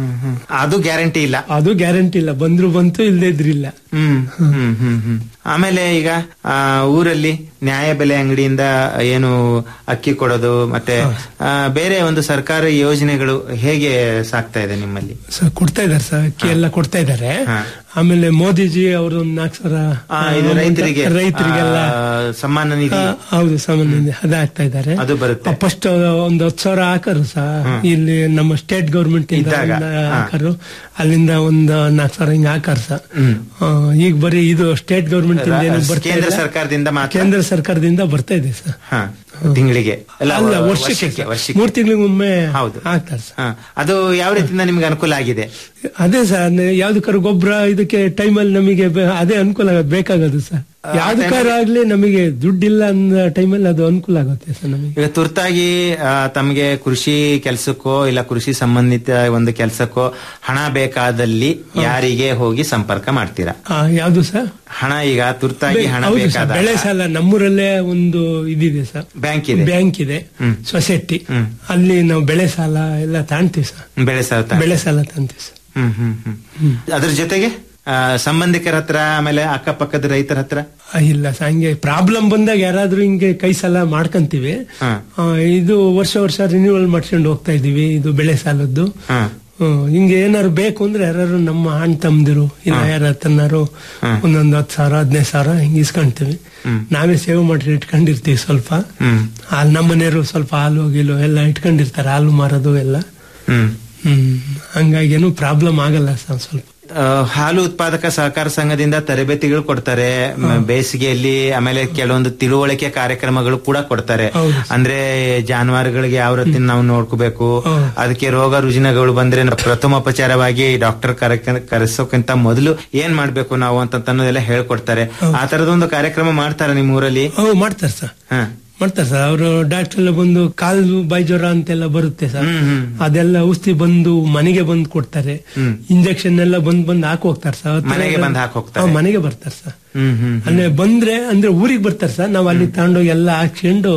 ಅದು ಗ್ಯಾರಂಟಿ ಇಲ್ಲ ಅದು ಗ್ಯಾರಂಟಿ ಇಲ್ಲ ಬಂದ್ರು ಬಂತು ಇಲ್ದೇ ಇದ್ರಿಲ್ಲ ಹ್ಮ್ ಹ್ಮ್ ಹ್ಮ್ ಹ್ಮ್ ಆಮೇಲೆ ಈಗ ಆ, ಊರಲ್ಲಿ ನ್ಯಾಯ ಬೆಲೆ ಅಂಗಡಿಯಿಂದ ಏನು ಅಕ್ಕಿ ಕೊಡೋದು ಮತ್ತೆ ಆ, ಬೇರೆ ಒಂದು ಸರ್ಕಾರಿ ಯೋಜನೆಗಳು ಹೇಗೆ ಸಾಕ್ತಾ ಇದೆ ನಿಮ್ಮಲ್ಲಿ ಸರ್ ಕೊಡ್ತಾ ಇದಾರೆ ಸರ್ ಅಕ್ಕಿ ಎಲ್ಲ ಕೊಡ್ತಾ ಇದಾರೆ ಆಮೇಲೆ ಮೋದಿಜಿ ಅವರು ಒಂದ್ ನಾಲ್ಕು ಸಾವಿರ ಆ, ಇದು amount ರೈತರಿಗೆ ರೈತರಿಗೆಲ್ಲ ಆ, ಸಮ್ಮಾನ ನಿಧಿ ಆ, ಹೌದು ಸಾಮಾನ್ಯ ಅದ ಆಗ್ತಾ ಇದಾರೆ ಅದು ಬರುತ್ತೆ ಫಸ್ಟ್ ಒಂದ್ ಹತ್ತು ಸಾವಿರ ಹಾಕರು ಸರ್ ಇಲ್ಲಿ ನಮ್ಮ ಸ್ಟೇಟ್ ಗೌರ್ಮೆಂಟ್ ಇಂದ ಇದ್ದಾಗ, ಒಂದ್ ಹಾ. ಹಾಕರು ಅಲ್ಲಿಂದ ಒಂದ್ ನಾಲ್ಕು ಸಾವಿರ ಹಿಂಗ ಹಾಕರ್ ಸರ್ ಆ, ಈಗ ಬರೀ ಇದು ಸ್ಟೇಟ್ ಗೌರ್ಮೆಂಟ್ ಇಂದ ಏನು ಬರ್ತಾ ಕೇಂದ್ರ ಇಲ್ಲ. ಸರ್ಕಾರದಿಂದ ಮಾತ್ರ ಕೇಂದ್ರ ಸರ್ಕಾರದಿಂದ ಬರ್ತಾ ಇದೆ ಸರ್ ಹಾ. ತಿಂಗಳಿಗೆ ಅಲ್ಲ ಅಲ್ಲ ವ- ವರ್ಷಕ್ಕೆ ಸರ್. ವರ್ಷಕ್ಕೆ ಮೂರ್ ತಿಂಗಳಿಗೊಮ್ಮೆ ಹೌದು ಹಾಕ್ತಾರೆ ಸರ್ ಹಾ. ಅದು ಯಾವ ರೀತಿಯಿಂದ ನಿಮ್ಗೆ ಅನುಕೂಲ ಆಗಿದೆ ಅದೇ ಸರ್ ಯಾವ್ದಕ್ಕಾರ ಗೊಬ್ಬರ ಇದಕ್ಕೆ ಟೈಮಲ್ಲಿ ನಮಗೆ ಬೆ- ಅದೇ ಅನುಕೂಲ ಆಗೋದು ಬೇಕಾಗೋದು ಸರ್ ಯಾವ್ದಕ್ಕಾರ ಆಗ್ಲಿ ನಮಗೆ ದುಡ್ಡಿಲ್ಲ ಅನ್ನೋ ಟೈಮಲ್ಲಿ ಅದು ಅನುಕೂಲ ಆಗುತ್ತೆ ಸರ್ ನಮಗೆ ಈಗ ತುರ್ತಾಗಿ ಆ, ತಮಗೆ ಕೃಷಿ ಕೆಲಸಕ್ಕೋ ಇಲ್ಲ ಕೃಷಿ ಸಂಬಂಧಿತ ಒಂದು ಕೆಲಸಕ್ಕೋ ಹಣ ಬೇಕಾದಲ್ಲಿ ಯಾರಿಗೆ ಹೋಗಿ ಸಂಪರ್ಕ ಮಾಡ್ತೀರಾ ಆ, ಯಾವ್ದು ಸರ್ ಹಣ ಈಗ ತುರ್ತಾಗಿ ಹಣ ಹೌದು ಸರ್ ಬೇಕಾದ ಬೆಳೆ ಸಾಲ ನಮ್ಮೂರಲ್ಲೇ ಒಂದು ಇದಿದೆ ಸರ್ ಬ್ಯಾಂಕ್ ಇದೆ ಬ್ಯಾಂಕ್ ಇದೆ ಸೊಸೈಟಿ ಅಲ್ಲಿ ನಾವು ಬೆಳೆ ಸಾಲ ಎಲ್ಲ ತಾಣ್ತೀವಿ ಸರ್ ಬೆಳೆ ಸಾಲ ತ- ಬೆಳೆ ಸಾಲ ತಾಣ್ತೀವಿ ಸರ್ ಹ್ಮ್ ಹ್ಮ್ ಹ್ಮ್ ಅದ್ರ ಜೊತೆಗೆ ಆ, ಸಂಬಂಧಿಕರ ಹತ್ರ ಆಮೇಲೆ ಅಕ್ಕಪಕ್ಕದ ರೈತರ ಹತ್ರ ಆ, ಇಲ್ಲ ಸರ್ ಹಂಗೆ ಪ್ರಾಬ್ಲಮ್ ಬಂದಾಗ ಯಾರಾದ್ರೂ ಹಿಂಗೆ ಕೈ ಸಾಲ ಮಾಡ್ಕಂತೀವಿ ಹಾ. ಆ, ಇದು ವರ್ಷ ವರ್ಷ ರಿನ್ಯೂವಲ್ ಮಾಡ್ಕೊಂಡು ಹೋಗ್ತಾ ಇದೀವಿ ಇದು ಬೆಳೆ ಸಾಲದ್ದು ಹಾ. ಹ್ಮ್, ಹಿಂಗೆ ಏನಾದ್ರು ಬೇಕು ಅಂದ್ರೆ ಯಾರು ನಮ್ಮ ಅಣ್ಣ ತಮ್ದಿರು ಇಲ್ಲ ಯಾರ ತನ್ನಾರು ಒಂದೊಂದು ಹತ್ತು ಸಾವಿರ ಹದಿನೈದು ಸಾವಿರ ಹಿಂಗೆ ಇಸ್ಕೊಂತೀವಿ ನಾವೇ ಸೇವ್ ಮಾಡಿ ಇಟ್ಕೊಂಡಿರ್ತೀವಿ ಸ್ವಲ್ಪ ಹ್ಮ್ ಹಾಲು ನಮ್ಮನೆಯವರು ಸ್ವಲ್ಪ ಹಾಲು ಗೀಲು ಎಲ್ಲ ಇಟ್ಕೊಂಡಿರ್ತಾರೆ ಹಾಲು ಮಾರೋದು ಎಲ್ಲ ಹ್ಮ್ ಹ್ಮ್ ಹಂಗಾಗಿ ಏನು ಪ್ರಾಬ್ಲಮ್ ಆಗಲ್ಲ ಸರ್ ಸ್ವಲ್ಪ ಆ, ಹಾಲು ಉತ್ಪಾದಕ ಸಹಕಾರ ಸಂಘದಿಂದ ತರಬೇತಿಗಳು ಕೊಡ್ತಾರೆ ಮ, ಬೇಸಿಗೆಯಲ್ಲಿ ಆಮೇಲೆ ಕೆಲವೊಂದು ತಿಳುವಳಿಕೆ ಕಾರ್ಯಕ್ರಮಗಳು ಕೂಡ ಕೊಡ್ತಾರೆ ಅಂದ್ರೆ ಜಾನುವಾರುಗಳಿಗೆ ಯಾವ ರೀತಿ ನಾವು ನೋಡ್ಕೋಬೇಕು ಅದಕ್ಕೆ ರೋಗ ರುಜಿನಗಳು ಬಂದ್ರೆ ನಾವು ಪ್ರಥಮೋಪಚಾರವಾಗಿ ಡಾಕ್ಟರ್ ಕರೆಸೋಕ್ಕಿಂತ ಮೊದಲು ಏನ್ ಮಾಡ್ಬೇಕು ನಾವು ಅಂತ ಅನ್ನೋದೆಲ್ಲ ಹೇಳ್ಕೊಡ್ತಾರೆ ಆ ತರದ ಒಂದು ಕಾರ್ಯಕ್ರಮ ಮಾಡ್ತಾರೆ ನಿಮ್ಮ ಊರಲ್ಲಿ ಹ್ಞೂ ಮಾಡ್ತಾರೆ ಸರ್ ಹ. ಮಾಡ್ತಾರೆ ಸರ್ ಅವರು ಡಾಕ್ಟರ್ ಎಲ್ಲ ಬಂದು ಕಾಲು ಬಾಯಿ ಜ್ವರ ಅಂತೆಲ್ಲ ಬರುತ್ತೆ ಸರ್ ಅದೆಲ್ಲ ಔಷಧಿ ಬಂದು ಮನೆಗೆ ಬಂದು ಕೊಡ್ತಾರೆ ಇಂಜೆಕ್ಷನ್ ಎಲ್ಲ ಬಂದ್ ಬಂದ್ ಹಾಕಿ ಹೋಗ್ತಾರೆ ಸರ್ ಮನೆಗೆ ಬಂದ್ ಹಾಕ್ ಹೋಗ್ತಾರೆ? ಹಾ, ಮನೆಗೆ ಬರ್ತಾರೆ ಸರ್ ಹ್ಮ್ ಹ್ಮ್ ಅಲ್ಲೇ ಬಂದ್ರೆ ಅಂದ್ರೆ ಊರಿಗೆ ಬರ್ತಾರೆ ಸರ್ ನಾವು ಅಲ್ಲಿ ತಗೊಂಡೋಗಿ ಎಲ್ಲ ಹಾಕ್ಸ್ಕೊಂಡು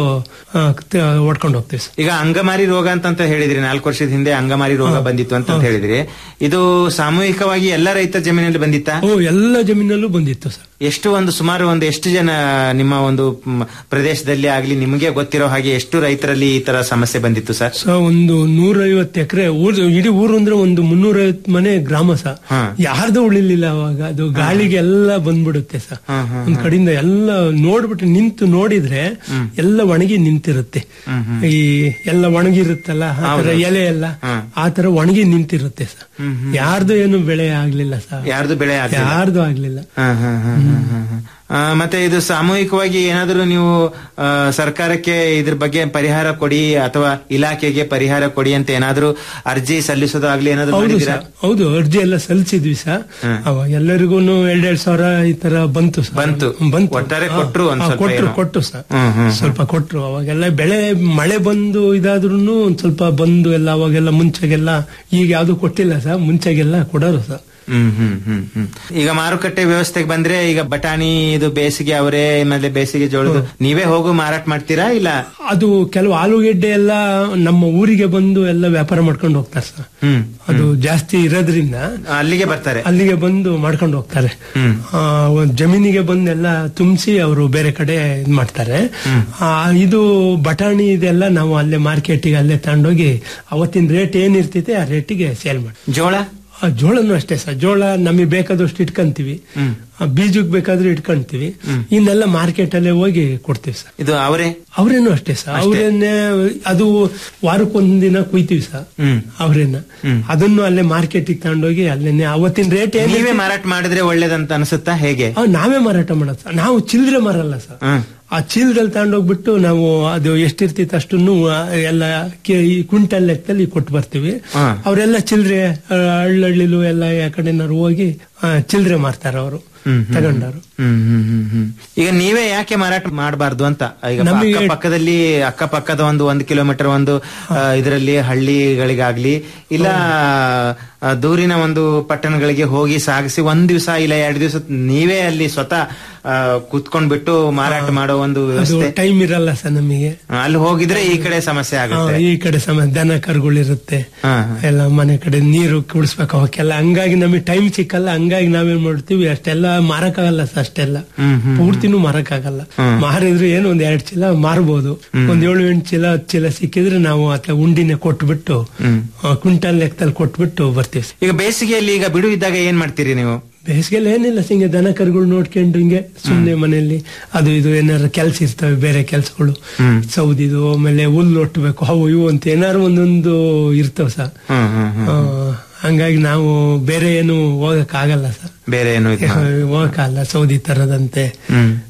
ಹೊಡ್ಕೊಂಡು ಹೋಗ್ತೀವಿ ಸರ್ ಈಗ ಅಂಗಮಾರಿ ರೋಗ ಅಂತ ಹೇಳಿದ್ರಿ ನಾಲ್ಕು ವರ್ಷದ ಹಿಂದೆ ಅಂಗಮಾರಿ ರೋಗ ಬಂದಿತ್ತು ಅಂತ ಹೇಳಿದ್ರಿ ಇದು ಸಾಮೂಹಿಕವಾಗಿ ಎಲ್ಲ ರೈತರ ಜಮೀನಲ್ಲಿ ಬಂದಿತ್ತಾ ಓ ಎಲ್ಲ ಜಮೀನಲ್ಲೂ ಬಂದಿತ್ತು ಸರ್ ಎಷ್ಟು ಒಂದು ಸುಮಾರು ಒಂದು ಎಷ್ಟು ಜನ ನಿಮ್ಮ ಒಂದು ಮ್, ಪ್ರದೇಶದಲ್ಲಿ ಆಗ್ಲಿ ನಿಮಗೆ ಗೊತ್ತಿರೋ ಹಾಗೆ ಎಷ್ಟು ರೈತರಲ್ಲಿ ಈ ತರ ಸಮಸ್ಯೆ ಬಂದಿತ್ತು ಸರ್ ಸೊ ಒಂದು ನೂರೈವತ್ತು ಎಕರೆ ಊರ್ ಇಡೀ ಊರು ಅಂದ್ರೆ ಒಂದು ಮುನ್ನೂರೈವತ್ತು ಮನೆ ಗ್ರಾಮ ಸರ್ ಹಾ. ಯಾರ್ದು ಉಳಿಲಿಲ್ಲ ಅವಾಗ ಅದು ಗಾಳಿಗೆ ಎಲ್ಲ ಬಂದ್ಬಿಡುತ್ತೆ ಸರ್ ಒಂದ್ ಕಡೆಯಿಂದ ಎಲ್ಲ ನೋಡ್ಬಿಟ್ಟು ನಿಂತು ನೋಡಿದ್ರೆ ಎಲ್ಲ ಒಣಗಿ ನಿಂತಿರುತ್ತೆ ಈ ಎಲ್ಲ ಒಣಗಿರುತ್ತಲ್ಲ ಆ ತರ ಎಲೆ ಎಲ್ಲ ಆ ತರ ಒಣಗಿ ನಿಂತಿರುತ್ತೆ ಸರ್ ಯಾರ್ದು ಏನು ಬೆಳೆ ಆಗ್ಲಿಲ್ಲ ಸರ್ ಯಾರ್ದು ಬೆಳೆ ಆಗ್ಲಿಲ್ಲ? ಯಾರ್ದು ಆಗ್ಲಿಲ್ಲ ಹ, ಹ, ಹ, ಹ, ಹ, ಹ. ಆ, ಮತ್ತೆ ಇದು ಸಾಮೂಹಿಕವಾಗಿ ಏನಾದರೂ ನೀವು ಆ, ಸರ್ಕಾರಕ್ಕೆ ಇದ್ರ ಬಗ್ಗೆ ಪರಿಹಾರ ಕೊಡಿ ಅಥವಾ ಇಲಾಖೆಗೆ ಪರಿಹಾರ ಕೊಡಿ ಅಂತ ಏನಾದರೂ ಅರ್ಜಿ ಸಲ್ಲಿಸೋದಾಗ್ಲಿ ಏನಾದ್ರು ಹೌದು ಮಾಡಿದ್ದೀರಾ ಸರ್ ಹೌದು ಅರ್ಜಿ ಎಲ್ಲ ಸಲ್ಲಿಸಿದ್ವಿ ಸರ್ ಅವಾಗ ಎಲ್ಲರಿಗೂ ಎರಡೆರಡು ಸಾವಿರ ಈ ತರ ಬಂತು ಸರ್ ಬಂತು. ಬಂತು ಒಟ್ಟಾರೆ ಹಾ, ಕೊಟ್ರು ಒಂದ್ ಹಾ, ಸ್ವಲ್ಪ ಕೊಟ್ರು ಏನೋ. ಕೊಟ್ಟು ಸರ್ ಹ್ಮ್, ಹ್ಮ್, ಸ್ವಲ್ಪ ಕೊಟ್ರು ಅವಾಗೆಲ್ಲ ಬೆಳೆ ಮಳೆ ಬಂದು ಇದಾದ್ರೂ ಒಂದ್ ಸ್ವಲ್ಪ ಬಂದು ಎಲ್ಲ ಅವಾಗೆಲ್ಲ ಮುಂಚೆಗೆಲ್ಲ ಈಗ ಯಾವ್ದು ಕೊಟ್ಟಿಲ್ಲ ಸರ್ ಮುಂಚೆಗೆಲ್ಲ ಕೊಡೋರು ಸರ್ ಹ್ಮ್ ಹ್ಮ್ ಹ್ಮ್ ಹ್ಮ್ ಈಗ ಮಾರುಕಟ್ಟೆ ವ್ಯವಸ್ಥೆಗೆ ಬಂದ್ರೆ ಈಗ ಬಟಾಣಿ ಇದು ಬೇಸಿಗೆ ಅವರೇ ಆಮೇಲೆ ಬೇಸಿಗೆ ಜೋಳದ ನೀವೇ ಹೋಗು ಮಾರಾಟ ಮಾಡ್ತೀರಾ ಇಲ್ಲ ಅದು ಕೆಲವು ಆಲೂಗೆಡ್ಡೆ ಎಲ್ಲ ನಮ್ಮ ಊರಿಗೆ ಬಂದು ಎಲ್ಲ ವ್ಯಾಪಾರ ಮಾಡ್ಕೊಂಡು ಹೋಗ್ತಾರೆ ಸರ್ ಹ್ಮ್ ಅದು ಜಾಸ್ತಿ ಇರೋದ್ರಿಂದ ಅಲ್ಲಿಗೆ ಬರ್ತಾರೆ ಅಲ್ಲಿಗೆ ಬಂದು ಮಾಡ್ಕೊಂಡು ಹೋಗ್ತಾರೆ ಆ, ಒಂದ್ ಜಮೀನಿಗೆ ಬಂದೆಲ್ಲ ತುಂಬಿಸಿ ಅವರು ಬೇರೆ ಕಡೆ ಇದ್ ಮಾಡ್ತಾರೆ ಆ, ಇದು ಬಟಾಣಿ ಇದೆಲ್ಲ ನಾವು ಅಲ್ಲೇ ಮಾರ್ಕೆಟಿಗೆ ಅಲ್ಲೇ ತಗೊಂಡೋಗಿ ಅವತ್ತಿನ ರೇಟ್ ಏನಿರ್ತೈತೆ ಆ ರೇಟಿಗೆ ಸೇಲ್ ಮಾಡಿ ಜೋಳ ಆ, ಜೋಳನು ಅಷ್ಟೇ ಸರ್ ಜೋಳ ನಮಗೆ ಬೇಕಾದಷ್ಟು ಇಟ್ಕೊಂತೀವಿ ಆ, ಬೀಜಕ್ಕೆ ಬೇಕಾದ್ರೂ ಇಟ್ಕೊಂತೀವಿ ಇನ್ನೆಲ್ಲ ಮಾರ್ಕೆಟ್ ಅಲ್ಲೇ ಹೋಗಿ ಕೊಡ್ತೀವಿ ಸರ್ ಇದು ಅವರೇ ಅವ್ರೇನು ಅಷ್ಟೇ ಸರ್ ಅವ್ರೇನೆ ಅದು ವಾರಕ್ಕೊಂದಿನ ಕುಯ್ತೀವಿ ಸರ್ ಹ್ಮ್ ಅವ್ರೇನ ಅದನ್ನು ಅಲ್ಲೇ ಮಾರ್ಕೆಟಿಗೆ ತಗೊಂಡೋಗಿ ಅಲ್ಲೇನೆ ಅವತ್ತಿನ ರೇಟ್ ಏನ್ ನೀವೇ ಮಾರಾಟ ಮಾಡಿದ್ರೆ ಒಳ್ಳೇದಂತ ಅನ್ಸುತ್ತಾ ಹೇಗೆ ಆ, ನಾವೇ ಮಾರಾಟ ಮಾಡೋದು ಸರ್ ನಾವು ಚಿಲ್ಲರೆ ಮಾರಲ್ಲ ಸರ್ ಹ್ಮ್ ಆ ಚೀಲದಲ್ಲಿ ತಗೊಂಡೋಗ್ಬಿಟ್ಟು ನಾವು ಅದು ಎಷ್ಟಿರ್ತೈತೆ ಅಷ್ಟನ್ನು ಆ, ಎಲ್ಲ ಕೆ- ಈ ಕ್ವಿಂಟಲ್ ಲೆಕ್ಕದಲ್ಲಿ ಕೊಟ್ಟು ಬರ್ತೀವಿ ಹಾ. ಅವರೆಲ್ಲ ಚಿಲ್ಲರೆ ಹಳ್ಳಹಳ್ಳಿಲು ಎಲ್ಲ ಆ ಕಡೆನಾರು ಹೋಗಿ ಚಿಲ್ಲರೆ ಮಾರ್ತಾರೆ ಅವರು ತಗೊಂಡವರು ಹ್ಮ್ ಹ್ಮ್ ಹ್ಮ್ ಹ್ಮ್ ಈಗ ನೀವೇ ಯಾಕೆ ಮಾರಾಟ ಮಾಡಬಾರ್ದು ಅಂತ ಈಗ ನಮಗೆ- ಅಕ್ಕ ಪಕ್ಕದಲ್ಲಿ ಅಕ್ಕಪಕ್ಕದ ಒಂದು ಒಂದು ಕಿಲೋಮೀಟರ್ ಒಂದು ಇದರಲ್ಲಿ ಹಳ್ಳಿಗಳಿಗಾಗ್ಲಿ ಇಲ್ಲ ಆ, ದೂರಿನ ಒಂದು ಪಟ್ಟಣಗಳಿಗೆ ಹೋಗಿ ಸಾಗಿಸಿ ಒಂದ್ ದಿವಸ ಇಲ್ಲ ಎರಡು ದಿವಸ ನೀವೇ ಅಲ್ಲಿ ಸ್ವತಃ ಆ, ಕುತ್ಕೊಂಡ್ಬಿಟ್ಟು ಮಾರಾಟ ಮಾಡೋ ಒಂದು ಅದು ವ್ಯವಸ್ಥೆ ಟೈಮ್ ಇರಲ್ಲ ಸರ್ ನಮಗೆ ಆ, ಅಲ್ಲಿ ಹೋಗಿದ್ರೆ ಈ ಕಡೆ ಸಮಸ್ಯೆ ಆಗುತ್ತೆ ಈ ಕಡೆ ಸಮ ದನ ಕರುಗಳಿರುತ್ತೆ ಹಾ, ಎಲ್ಲ ಮನೆ ಕಡೆ ನೀರು ಕುಡಿಸ್ಬೇಕು ಅವಕ್ಕೆಲ್ಲ ಹಂಗಾಗಿ ನಮಗೆ ಟೈಮ್ ಸಿಕ್ಕಲ್ಲ ಹಂಗಾಗಿ ನಾವೇನ್ ಮಾಡ್ತೀವಿ ಅಷ್ಟೆಲ್ಲ ಮಾರಕ್ಕಾಗಲ್ಲ ಸರ್ ಅಷ್ಟೆಲ್ಲ ಪೂರ್ತಿನೂ ಮಾರಕ್ಕಾಗಲ್ಲ ಮಾರಿದ್ರೆ ಏನು ಒಂದ್ ಎರಡ್ ಚೀಲ ಮಾರ್ಬೋದು ಒಂದ್ ಏಳು ಎಂಟು ಚೀಲ ಹತ್ತು ಚೀಲ ಸಿಕ್ಕಿದ್ರೆ ನಾವು ಅಥವಾ ಉಂಡಿನ ಕೊಟ್ಬಿಟ್ಟು ಆ, ಕ್ವಿಂಟಲ್ ಲೆಕ್ಕದಲ್ಲಿ ಕೊಟ್ಬಿಟ್ಟು ಬರ್ತೀವಿ ಸರ್. ಈಗ ಬೇಸಿಗೆಯಲ್ಲಿ ಈಗ ಬಿಡು ಇದ್ದಾಗ ಏನ್ ಮಾಡ್ತೀರಿ ನೀವು ಬೇಸಿಗೆಲ್ಲ ಏನಿಲ್ಲ ಹಿಂಗೆ ದನ ಕರುಗಳು ನೋಡ್ಕೊಂಡು ಹಿಂಗೆ ಸುಮ್ನೆ ಮನೆಯಲ್ಲಿ ಅದು ಇದು ಏನಾರ ಕೆಲ್ಸ ಇರ್ತವೆ ಬೇರೆ ಕೆಲ್ಸಗಳು ಸೌದಿದು ಆಮೇಲೆ ಹುಲ್ಲು ಒಟ್ಟಬೇಕು ಅವು ಇವು ಅಂತ ಏನಾರು ಒಂದೊಂದು ಇರ್ತವೆ ಸರ್ ಹ್ಮ್ ಹ್ಮ್ ಹ್ಮ್ ಆ, ಹಂಗಾಗಿ ನಾವು ಬೇರೆ ಏನು ಹೋಗಕ್ ಆಗಲ್ಲ ಸರ್ ಬೇರೆ ಏನು ಇದು ಹೋಗಕ್ಕಾಗಲ್ಲ ಸೌದಿ ತರದಂತೆ ಹ್ಮ್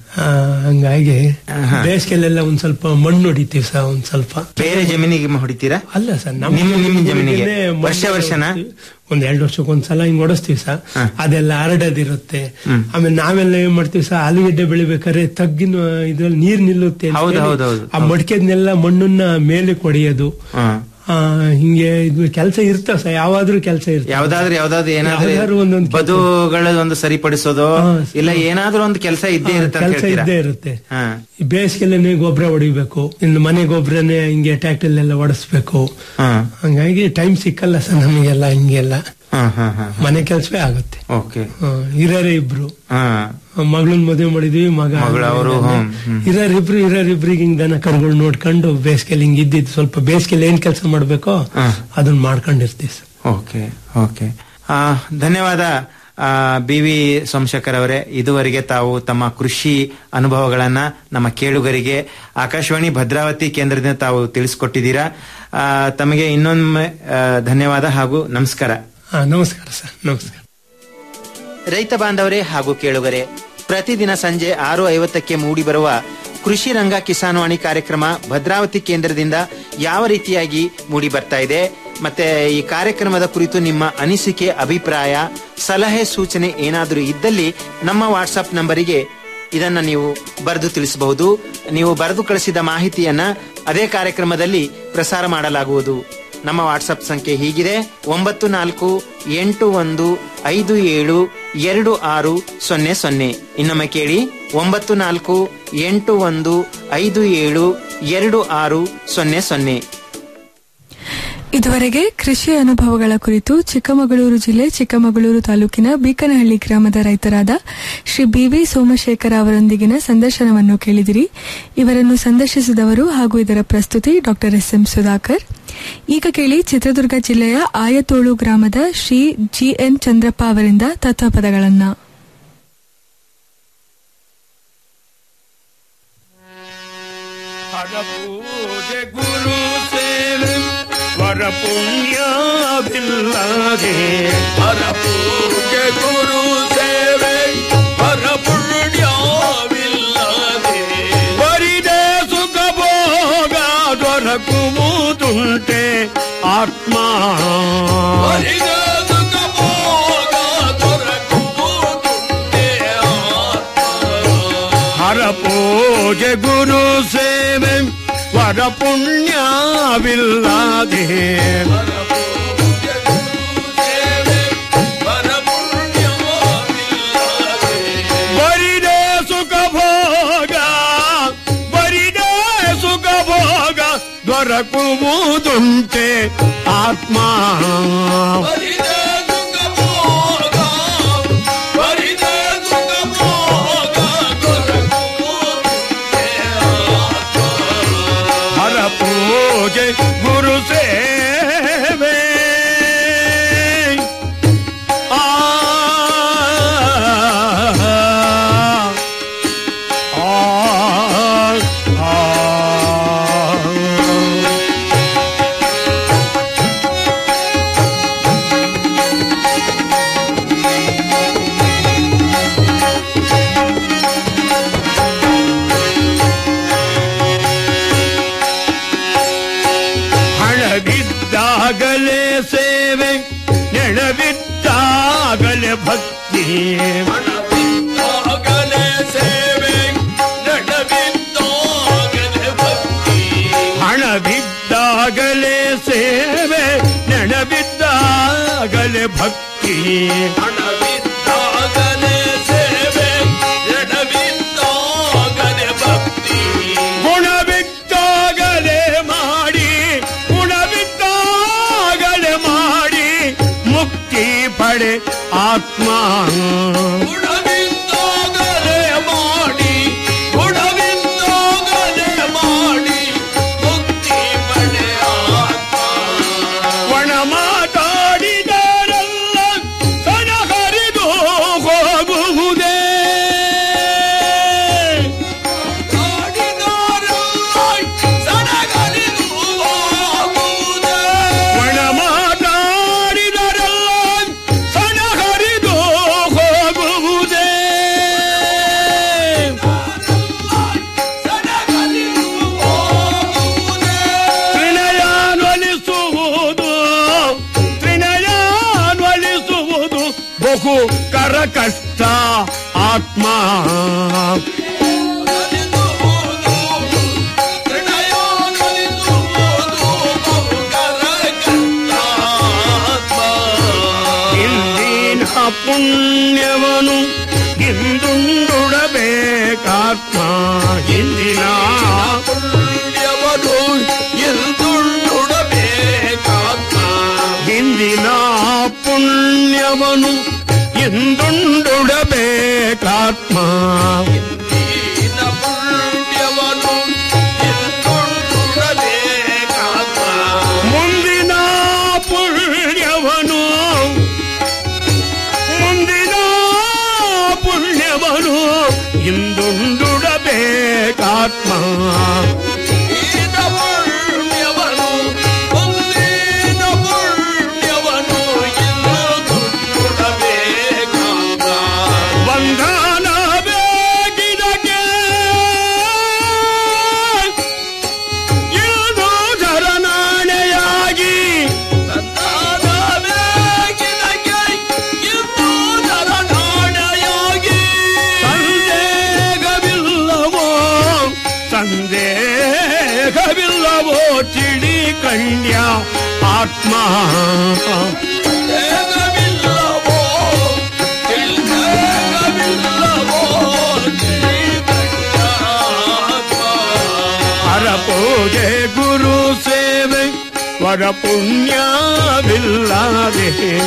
ಆ, ಹಂಗಾಗಿ ಬೇಸಿಗೆಲೆಲ್ಲ ಒಂದ್ ಸ್ವಲ್ಪ ಮಣ್ಣು ಹೊಡಿತೀವಿ ಸರ್ ಒಂದ್ ಸ್ವಲ್ಪ ಬೇರೆ ಜಮೀನಿಗೆ ಹೊಡಿತೀರಾ ಅಲ್ಲ ಸರ್ ನಿಮ್ಮ ನಿಮ್ಮ ಜಮೀನಿಗೆ ವರ್ಷ ವರ್ಷನ ಒಂದ್ ಎರಡು ವರ್ಷಕ್ಕೆ ಒಂದ್ಸಲ ಹಿಂಗ್ ಹೊಡಿಸ್ತೀವಿ ಸರ್ ಅದೆಲ್ಲ ಹರಡದಿರುತ್ತೆ ಆಮೇಲೆ ನಾವೆಲ್ಲ ಏನ್ ಮಾಡ್ತೀವಿ ಸರ್ ಆಲೂಗೆಡ್ಡೆ ಬೆಳಿಬೇಕಾದ್ರೆ ತಗ್ಗಿನ ಇದ್ರಲ್ಲಿ ನೀರ್ ನಿಲ್ಲುತ್ತೆ ಅಂತ ಹೌದು, ಹೇಳಿ ಹೌದು, ಹೌದು. ಆ ಮಡಿಕೆದ್ನೆಲ್ಲ ಮಣ್ಣನ್ನ ಮೇಲೆ ಕೊಡೆಯೋದು ಹಾ. ಆ, ಹಿಂಗೆ ಇದು ಕೆಲಸ ಇರ್ತಾವ ಸರ್ ಯಾವಾದ್ರೂ ಕೆಲಸ ಇರ್ತದೆ ಯಾವ್ದಾದ್ರು ಯಾವ್ದಾದ್ರು ಯಾವ್ದಾದ್ರು ಏನಾದ್ರು ಒಂದೊಂದು ಕೆಲ್ಸ. ಬದುಗಳ ಒಂದು ಸರಿಪಡಿಸೋದು ಇಲ್ಲ ಏನಾದ್ರೂ ಒಂದು ಕೆಲಸ ಇದ್ದೇ ಇರುತ್ತೆ ಅಂತ ಕೆಲಸ ಹೇಳ್ತೀರಾ ಇದ್ದೇ ಇರುತ್ತೆ ಹಾ. ಈ ಬೇಸಿಗೆಲ್ಲೇ ಗೊಬ್ಬರ ಹೊಡಿಬೇಕು ಇನ್ನು ಮನೆ ಗೊಬ್ಬರನೇ ಹಿಂಗೆ ಟ್ಯಾಕ್ಟರ್ ಎಲ್ಲ ಹೊಡಿಸ್ಬೇಕು ಹಾ. ಹಂಗಾಗಿ ಟೈಮ್ ಸಿಕ್ಕಲ್ಲ ಸರ್ ನಮಗೆಲ್ಲ ಹಿಂಗೆಲ್ಲ ಹಾ, ಹಾ, ಹಾ. ಮನೆ ಕೆಲಸವೇ ಆಗುತ್ತೆ ಓಕೆ ಹಿರಿಯರೇ ಇಬ್ರು ಹಾ ಮಗಳನ್ ಮದುವೆ ಮಾಡಿದ್ವಿ ಮಗ ಮಗಳು ಅವರು, ಹ್ಮ್, ಹ್ಮ್. ಹಿರಿಯರಿಬ್ರು ಹಿರಿಯರಿಬ್ರಿಗೆ ಹಿಂಗ್ ದನ ಕರುಗಳು ನೋಡ್ಕೊಂಡು ಬೇಸಿಗೆಲಿ ಹಿಂಗ್ ಇದ್ದಿದ್ದು ಸ್ವಲ್ಪ ಬೇಸಿಗೆಲಿ ಏನ್ ಕೆಲಸ ಮಾಡ್ಬೇಕೋ ಹಾ. ಅದನ್ನ ಮಾಡ್ಕೊಂಡಿರ್ತೀವಿ ಸರ್ ಓಕೆ ಓಕೆ ಆ, ಧನ್ಯವಾದ ಬಿ ವಿ ಸೋಮಶೇಖರ್ ಅವರೇ ಇದುವರೆಗೆ ತಾವು ತಮ್ಮ ಕೃಷಿ ಅನುಭವಗಳನ್ನ ನಮ್ಮ ಕೇಳುಗರಿಗೆ ಆಕಾಶವಾಣಿ ಭದ್ರಾವತಿ ಕೇಂದ್ರದಿಂದ ತಾವು ತಿಳಿಸ್ಕೊಟ್ಟಿದ್ದೀರಾ ಆ, ತಮಗೆ ಇನ್ನೊಮ್ಮೆ ಆ, ಧನ್ಯವಾದ ಹಾಗೂ ನಮಸ್ಕಾರ ಹಾ ನಮಸ್ಕಾರ ಸರ್ ನಮಸ್ಕಾರ ರೈತ ಬಾಂಧವರೇ ಹಾಗೂ ಕೇಳುಗರೆ ಪ್ರತಿದಿನ ಸಂಜೆ ಆರು ಐವತ್ತಕ್ಕೆ ಮೂಡಿ ಬರುವ ಕೃಷಿ ರಂಗ ಕಿಸಾನ್ವಾಣಿ ಕಾರ್ಯಕ್ರಮ ಭದ್ರಾವತಿ ಕೇಂದ್ರದಿಂದ ಯಾವ ರೀತಿಯಾಗಿ ಮೂಡಿ ಬರ್ತಾ ಇದೆ ಮತ್ತೆ ಈ ಕಾರ್ಯಕ್ರಮದ ಕುರಿತು ನಿಮ್ಮ ಅನಿಸಿಕೆ ಅಭಿಪ್ರಾಯ ಸಲಹೆ ಸೂಚನೆ ಏನಾದರೂ ಇದ್ದಲ್ಲಿ ನಮ್ಮ ವಾಟ್ಸಪ್ ನಂಬರಿಗೆ ಇದನ್ನ ನೀವು ಬರೆದು ತಿಳಿಸಬಹುದು ನೀವು ಬರೆದು ಕಳಿಸಿದ ಮಾಹಿತಿಯನ್ನ ಅದೇ ಕಾರ್ಯಕ್ರಮದಲ್ಲಿ ಪ್ರಸಾರ ಮಾಡಲಾಗುವುದು ನಮ್ಮ ವಾಟ್ಸಪ್ ಸಂಖ್ಯೆ ಹೀಗಿದೆ ಒಂಬತ್ತು ನಾಲ್ಕು ಎಂಟು ಒಂದು ಐದು ಏಳು ಎರಡು ಆರು ಸೊನ್ನೆ ಸೊನ್ನೆ ಇನ್ನೊಮ್ಮೆ ಕೇಳಿ ಒಂಬತ್ತು ನಾಲ್ಕು ಎಂಟು ಒಂದು ಐದು ಏಳು ಎರಡು ಆರು ಸೊನ್ನೆ ಸೊನ್ನೆ ಇದುವರೆಗೆ ಕೃಷಿ ಅನುಭವಗಳ ಕುರಿತು ಚಿಕ್ಕಮಗಳೂರು ಜಿಲ್ಲೆ ಚಿಕ್ಕಮಗಳೂರು ತಾಲೂಕಿನ ಬೀಕನಹಳ್ಳಿ ಗ್ರಾಮದ ರೈತರಾದ ಶ್ರೀ ಬಿವಿ ಸೋಮಶೇಖರ ಅವರೊಂದಿಗಿನ ಸಂದರ್ಶನವನ್ನು ಕೇಳಿದಿರಿ ಇವರನ್ನು ಸಂದರ್ಶಿಸಿದವರು ಹಾಗೂ ಇದರ ಪ್ರಸ್ತುತಿ ಡಾಕ್ಟರ್ ಎಸ್ ಎಂ ಸುಧಾಕರ್ ಈಗ ಕೇಳಿ ಚಿತ್ರದುರ್ಗ ಜಿಲ್ಲೆಯ ಆಯತೋಳು ಗ್ರಾಮದ ಶ್ರೀ ಜಿಎನ್ ಚಂದ್ರಪ್ಪ ಅವರಿಂದ ತತ್ವಪದಗಳನ್ನ ಪೂಜೆ ಗುರು ಸೇವೆ ವರ ಪುಣ್ಯವಿಲ್ಲದೆ ಹರ ಪೂಜೆ ಗುರು ಸೇವೆ ವರ ಪುಣ್ಯವಿಲ್ಲದೆ ಬರಿದೆ ಸುಖ ಭೋಗ ದೊರಕುವುದುಂಟೆ ಆತ್ಮ ಬರಿದೆ ಸುಖ ಭೋಗ ದೊರಕುವುದುಂಟೆ ಹರ ಪೂಜೆ ಗುರು ಸೇವೆ ವರ ಪುಣ್ಯವಿಲ್ಲದೆ ಬರಿದೆ ಸುಖ ಭೋಗ ಬರಿದೆ ಸುಖ ಭೋಗ ದೊರಕುವುದುಂಟೆ ಆತ್ಮ ಹರ ಪೂಜೆ ಗುರು ಸೇವೆ ಆ ಆ, ಆ. ಹಣವಿದ್ದಾಗಲೇ ಸೇವೆ ನೆಣವಿದ್ದಾಗಲೇ ಭಕ್ತಿ ಹಣವಿದ್ದಾಗಲೇ ಸೇವೆ ನೆಣವಿದ್ದಾಗಲೇ ಭಕ್ತಿ ಹಣವಿದ್ದಾಗಲೇ ಸೇವೆ ನೆಣವಿದ್ದಾಗಲೇ ಭಕ್ತಿ ಹಣವಿದ್ದಾಗಲೇ ಸೇವೆ ನೆಣವಿದ್ದಾಗಲೇ ಭಕ್ತಿ ಗುಣವಿದ್ದಾಗಲೇ ಮಾಡಿ ಗುಣವಿದ್ದಾಗಲೇ ಮಾಡಿ ಮುಕ್ತಿ ಪಡೆ ಆತ್ಮ ಗುಣವಿದ್ದಾಗಲೇ ಮಾಡಿ ಗುಣವಿದ್ದಾಗಲೇ ಮಾಡಿ ಮುಕ್ತಿ ಪಡೆ ಆತ್ಮ ಒಣ ಮಾತಾಡಿದರೆಲ್ಲ ತನ ಹರಿದು ಹೋಗುವುದೇ ಒಣ ಮಾತಾಡಿದರೆಲ್ಲ ಸಣ ಹರಿದು ಹೋಗುವುದೇ ಆತ್ಮ ಇಂದಿನ ಪುಣ್ಯವನು ಇಂದುಂಡುಡಬೇಕಾತ್ಮ ಇಂದಿನ ಪುಣ್ಯವನು ಇಂದುಂಡುಡಬೇಕಾತ್ಮ ಇಂದಿನ ಪುಣ್ಯವನು ಇಂದುಂಡುಡಬೇಕಾತ್ಮ ಮುಂದಿನ ಪುಣ್ಯವನು ಮುಂದಿನ ಪುಣ್ಯವನು ಇಂದುಂಡುಡಬೇಕಾತ್ಮ ಬಂಧನ ಬೇಕಿದಕ್ಕೆ ಇದು ಶರಣಾಣೆಯಾಗಿ ಸಂದೇಹವಿಲ್ಲವೋ ಸಂದೇಹವಿಲ್ಲವೋ ತಿಳಿ ಕಣ್ಯ ಆತ್ಮ ಹರ ಪೂಜೆ ಗುರು ಸೇವೆ ವರ ಪುಣ್ಯವಿಲ್ಲದೆ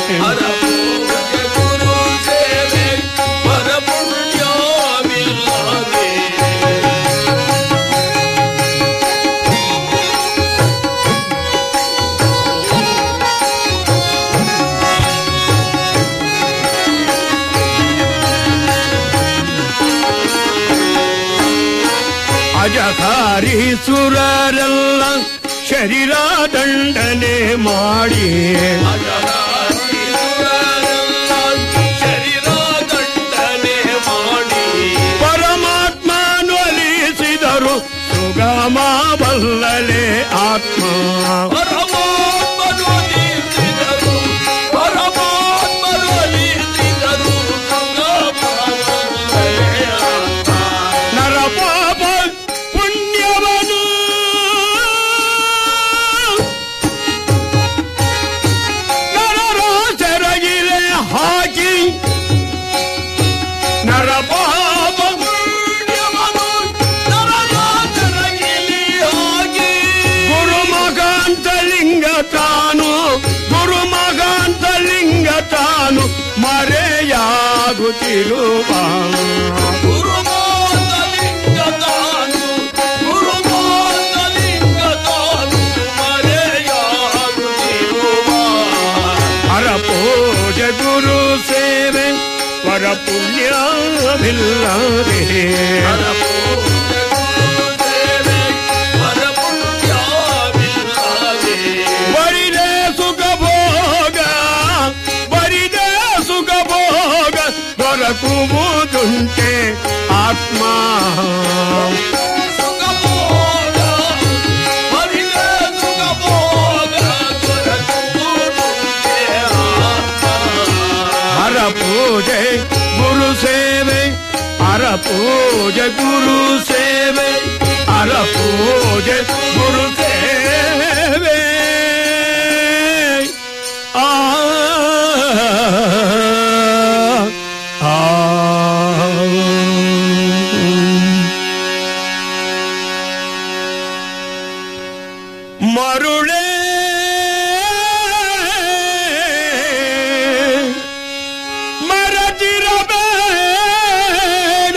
ಅಜಕಾರಿ ಸುರರೆಲ್ಲ ಶರೀರ ದಂಡನೆ ಮಾಡಿ ಪರಮಾತ್ಮನೊಲಿಸಿದರು ಸುಗಮ ಬಲ್ಲಲೆ ಆತ್ಮ ನರ ಪಾಪ ಪುಣ್ಯವನು ನರರ ಸೆರಗಿಲೆ ಹಾಕಿ ನರ ಪಾಪ ಪುಣ್ಯವನು ನರರ ಸೆರಗಿಲೆ ಹಾಕಿ ಗುರು ಮಗಾಂತ ಲಿಂಗ ತಾನು ಗುರು ಮಗಾಂತ ಲಿಂಗ ತಾನು ಮರೆಯಾಗುತ್ತಿರುವ ಹರ ಪೂಜೆ ಗುರು ಸೇವೆ ವರ ಪುಣ್ಯವಿಲ್ಲದೆ ಬರಿದೆ ಸುಖ ಭೋಗ ಬರಿದೆ ಸುಖ ಭೋಗ ದೊರಕುವುದುಂಟೆ ಆತ್ಮ ಹರ ಪೂಜೆ ಗುರು ಸೇವೆ ಹರ ಪೂಜೆ ಗುರು ಸೇವೆ ಹರ ಪೂಜೆ ಗುರು ಸೇವೆ ಆ ಆ ಮರುಳೇ ಮರತಿರಬೇಡ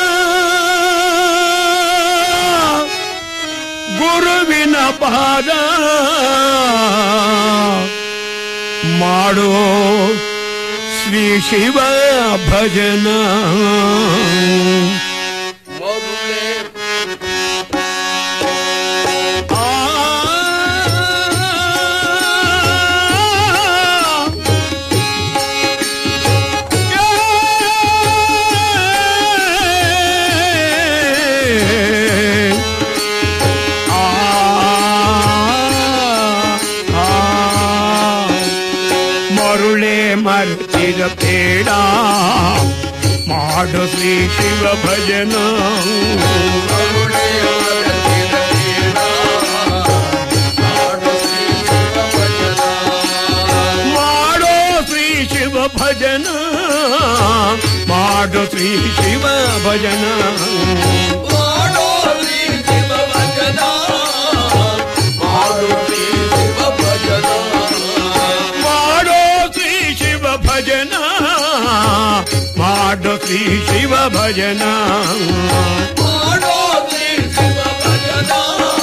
ಗುರುವಿನ ಪಾದ ಮಾಡೋ ಶ್ರೀ ಶಿವ ಭಜನ ಮರುಳೆ ಮರ್ತಿರ ಬೇಡ ಮಾಡು ಶ್ರೀ ಶಿವ ಭಜನ ಮಾಡೋ ಶ್ರೀ ಶಿವ ಭಜನ ಮಾಡು ಶ್ರೀ ಶಿವ ಭಜನ ಮಾಡೋ ಶ್ರೀ ಶಿವ ಭಜನ ಮಾಡು ಶ್ರೀ ಶಿವ ಭಜನ ಮಾಡೋ ಶ್ರೀ ಶಿವ ಭಜನ ಮಾಡೋ ಶ್ರೀ ಶಿವ ಭಜನ ಮಾಡೋ ಶ್ರೀ ಶಿವ ಭಜನ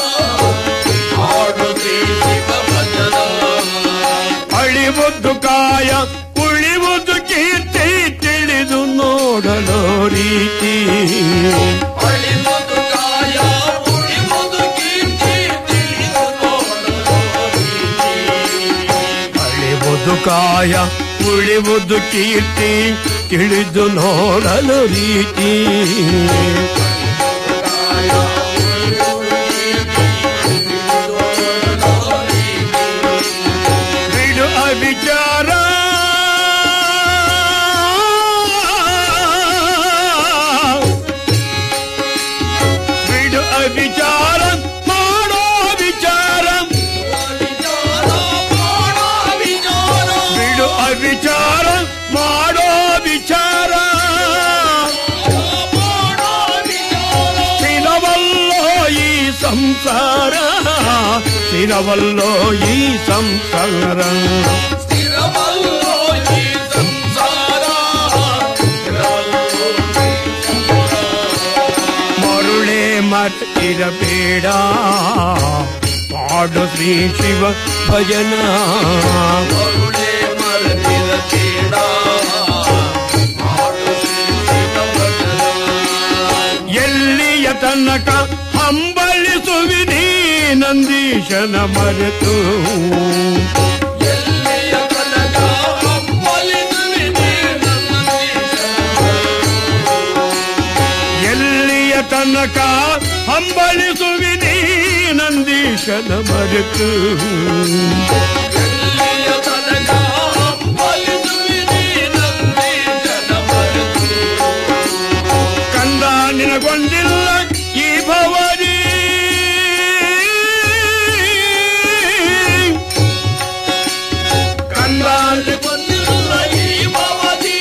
ಮಾಡೋ ಶ್ರೀ ಶಿವ ಭಜನ ಅಳಿವುದು ಕಾಯ ಉಳಿವುದು ಕೀರ್ತಿ ತಿಳಿದು ನೋಡಲು ರೀತಿ ಅಳಿವುದು ಕಾಯ ಉಳಿವುದು ಕೀರ್ತಿ ತಿಳಿದು ಅಳಿವುದು ಕಾಯ ಉಳಿವುದು ಕೀರ್ತಿ ತಿಳಿದು ನೋಡಲು ರೀತಿ ಬಿಡು ಅವಿಚಾರ ಬಿಡು ಅವಿಚಾರ ಮಾಡೋ ವಿಚಾರ ಬಿಡು ಅವಿಚಾರ ಮಾಡೋ ವಿಚಾರ ಸ್ಥಿರವಲ್ಲೋ ಈ ಸಂಸಾರ ಸ್ಥಿರವಲ್ಲೋ ಈ ಸಂಸಾರ ಸ್ಥಿರವಲ್ಲೋ ಈ ಸಂಸಾರ ಮರುಳೆ ಮತ್ತಿರಬೇಡ ಪಾಡು ಶ್ರೀ ಶಿವ ಭಜನ ಮರುಳೆ ಮರತಿರಬೇಡ ಎಲ್ಲಿಯ ತನಕ ಹಂಬಲಿಸುವಿನಿ ನಂದೀಶನ ಮರೆತು ಎಲ್ಲಿಯ ತನಕ ಹಂಬಲಿಸುವಿನಿ ಎಲ್ಲಿಯ ತನಕ ಹಂಬಲಿಸುವಿನಿ ನಂದೀಶನ ಮರೆತು ಎಲ್ಲಿಯ ತನಕ ಹಂಬಲಿಸುವಿನಿ ನಂದೀಶನ ಮರೆತು ಕಂದ ನಿನಗೊಂದಿಲ್ಲ ಈ ಭವರಿ ಕಂದ ನಿನಗೊಂದಿಲ್ಲ ಈ ಭವರಿ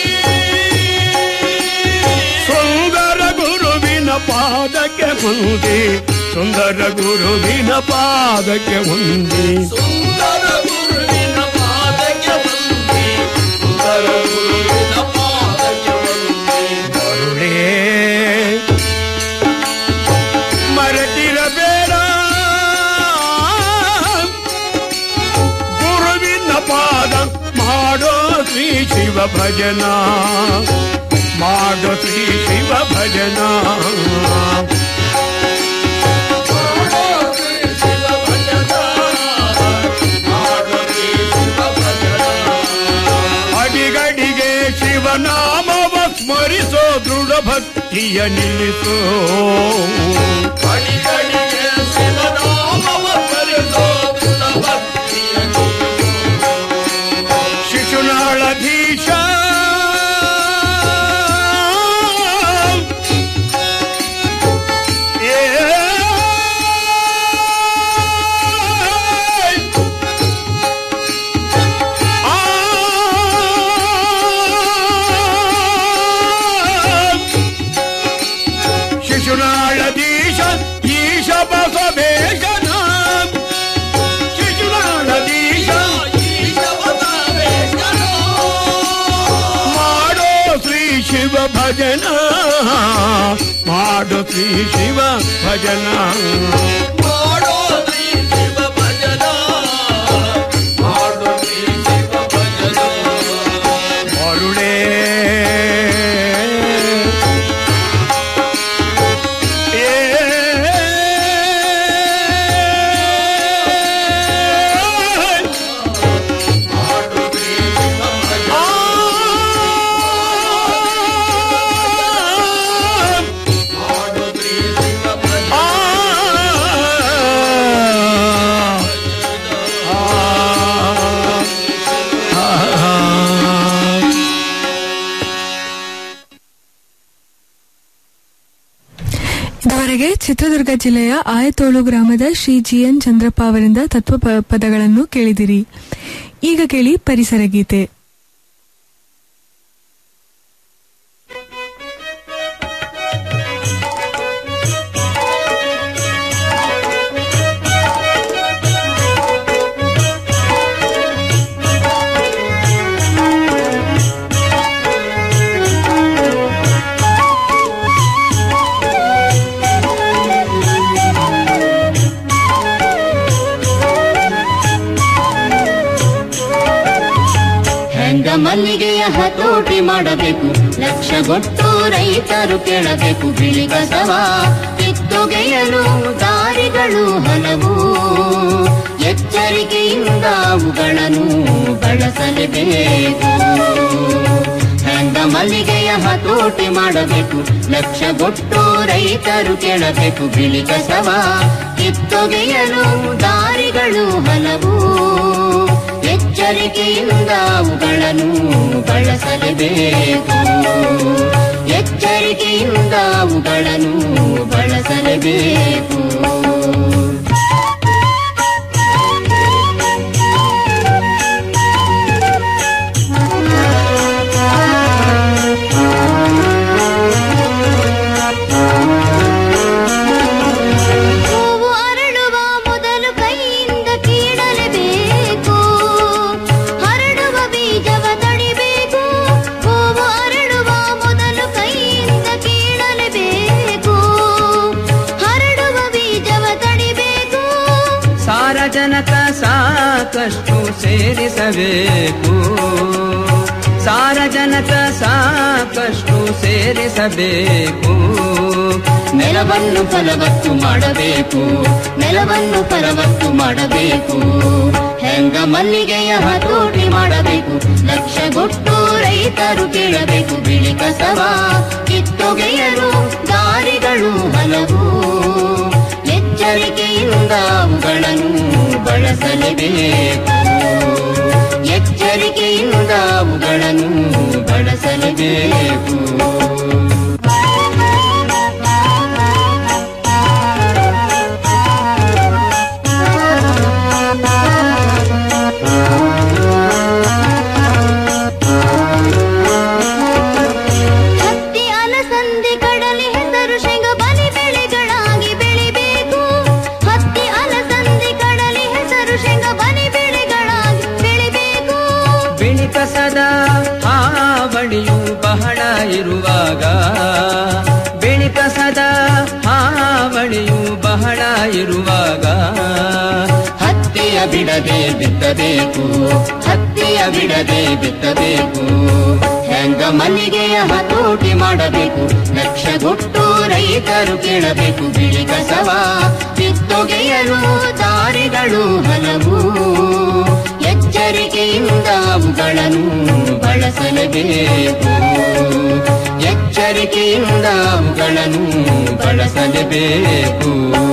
ಸುಂದರ ಗುರುವಿನ ಪಾದಕ್ಕೆ ಮುಂದೆ ಸುಂದರ ಗುರುವಿನ ಪಾದಕ್ಕೆ ಮುಂದೆ ಸುಂದರ ಗುರುವಿನ ಪಾದಕ್ಕೆ ಮುಂದೆ ಸುಂದರ ಗುರುವಿನ ಪಾದಕ್ಕೆ ಮುಂದೆ ಮರುಳೇ ಮರೆತಿರಬೇಡ ಗುರುವಿನ ಪಾದ ಮಾಡೋ ಶ್ರೀ ಶಿವ ಭಜನ ಮಾಡೋ ಶ್ರೀ ಶಿವ ಭಜನ ಅಡಿಗಡಿಗೆ ಶಿವನಾಮವ ಸ್ಮರಿಸೋ ದೃಢ ಭಕ್ತಿಯ ನಿಲ್ಲಿಸೋ ಅಡಿಗಡಿಗೆ ಶಿವನಾಮವ ಸ್ಮರಿಸೋ ದೃಢ ಭಕ್ತಿಯ ಶಿಶುನಾಳಧೀಶ ಶಿಶುನಾಳಧೀಶ ಈಶ ಬಸವೇಶನ ಶಿಶುನಾಳಧೀಶ ಈಶ ಬಸವೇಶನ ಮಾಡೋ ಶ್ರೀ ಶಿವ ಭಜನ ಮಾಡೋ ಶ್ರೀ ಶಿವ ಭಜನ ಮಾಡೋ ಶ್ರೀ ಶಿವ ಭಜನ ಮಾಡೋ ಶ್ರೀ ಶಿವ ಭಜನ ಮರುಳೇ ಆ ಇದುವರೆಗೆ ಚಿತ್ರದುರ್ಗ ಜಿಲ್ಲೆಯ ಆಯತೋಳು ಗ್ರಾಮದ ಶ್ರೀ ಜಿಎನ್ ಚಂದ್ರಪ್ಪ ಅವರಿಂದ ತತ್ವ ಪ- ಪದಗಳನ್ನು ಕೇಳಿದಿರಿ ಈಗ ಕೇಳಿ ಪರಿಸರ ಗೀತೆ ಹೆಂಗ ಮಲ್ಲಿಗೆಯ ಹತೋಟಿ ಮಾಡಬೇಕು ಲಕ್ಷಗೊಟ್ಟು ರೈತರು ಕೇಳಬೇಕು ಬಿಳಿ ಕಸವ ಕಿತ್ತೊಗೆಯಲು ದಾರಿಗಳು ಹಲವು ಎಚ್ಚರಿಕೆಯಿಂದ ಅವುಗಳನ್ನು ಬಳಸಲೇಬೇಕು ಹೆಂಗ ಮಲ್ಲಿಗೆಯ ಹತೋಟಿ ಮಾಡಬೇಕು ಲಕ್ಷಗೊಟ್ಟು ರೈತರು ಕೇಳಬೇಕು ಬಿಳಿ ಕಸವ ಕಿತ್ತೊಗೆಯಲು ದಾರಿಗಳು ಹಲವು ಎಚ್ಚರಿಕೆಯಿಂದ ಅವುಗಳನ್ನು ಬಳಸಲೇಬೇಕು ಎಚ್ಚರಿಕೆಯಿಂದ ಅವುಗಳನ್ನು ಬಳಸಲೇಬೇಕು ಹೂವು ಅರಳುವ ಮೊದಲು ಕೈಯಿಂದ ಕೀಳಲೇಬೇಕು ಹರಡುವ ಬೀಜವ ತಡಿಬೇಕು ಹೂವು ಅರಳುವ ಮೊದಲು ಕೈಯಿಂದ ಕೀಳಲೇಬೇಕು ಹರಡುವ ಬೀಜವ ತಡಿಬೇಕು ಸಾರಜನಕ ಸಾಕಷ್ಟು ಸೇರಿಸಬೇಕು ಸಾರಜನಕ ಸಾಕಷ್ಟು ಸೇರಿಸಬೇಕು ನೆಲವನ್ನು ಫಲವತ್ತು ಮಾಡಬೇಕು ನೆಲವನ್ನು ಫಲವತ್ತು ಮಾಡಬೇಕು ಹೆಂಗ ಮಲ್ಲಿಗೆಯ ಹತೋಟಿ ಮಾಡಬೇಕು ಲಕ್ಷಗೊಟ್ಟು ರೈತರು ಕೇಳಬೇಕು ಬಿಳಿ ಕಸವ ಕಿತ್ತೊಗೆಯಲು ದಾರಿಗಳು ಹಲವು ಎಚ್ಚರಿಕೆಯಿಂದ ಅವುಗಳನ್ನು ಬಳಸಲೇಬೇಕು ಎಚ್ಚರಿಕೆಯಿಂದ ಅವುಗಳನ್ನು ಬಳಸಲೇಬೇಕು ಹತ್ತಿ ಅಲಸಂದಿ ಕಡಲೆ ಹೆಸರು ಶೇಂಗ ಬಲಿ ಬೆಳೆಗಳಾಗಿ ಬೆಳಿಬೇಕು ಹತ್ತಿ ಅಲಸಂದಿ ಕಡಲೆ ಹೆಸರು ಶೇಂಗ ಬಲಿ ಬೆಳೆಗಳಾಗಿ ಬೆಳಿಬೇಕು ಬಿಳಿ ಕಸದ ಹಾವಳಿಯು ಬಹಳ ಇರುವಾಗ ಬಿಳಿ ಕಸದ ಹಾವಳಿಯು ಬಹಳ ಇರುವಾಗ ಹತ್ತಿಯ ಬಿಡದೆ ಬಿತ್ತಬೇಕು ಹತ್ತಿಯ ಬಿಡದೆ ಬಿತ್ತಬೇಕು ಹೆಂಗ ಮಲ್ಲಿಗೆಯ ಹತೋಟಿ ಮಾಡಬೇಕು ಲಕ್ಷಗೊಟ್ಟು ರೈತರು ಕೇಳಬೇಕು ಬಿಳಿ ಕಸವ ಕಿತ್ತೊಗೆಯಲು ದಾರಿಗಳು ಹಲವು ಎಚ್ಚರಿಕೆಯಿಂದ ಅವುಗಳನ್ನು ಬಳಸಲೇಬೇಕು ಎಚ್ಚರಿಕೆಯಿಂದ ಅವುಗಳನ್ನು ಬಳಸಲೇಬೇಕು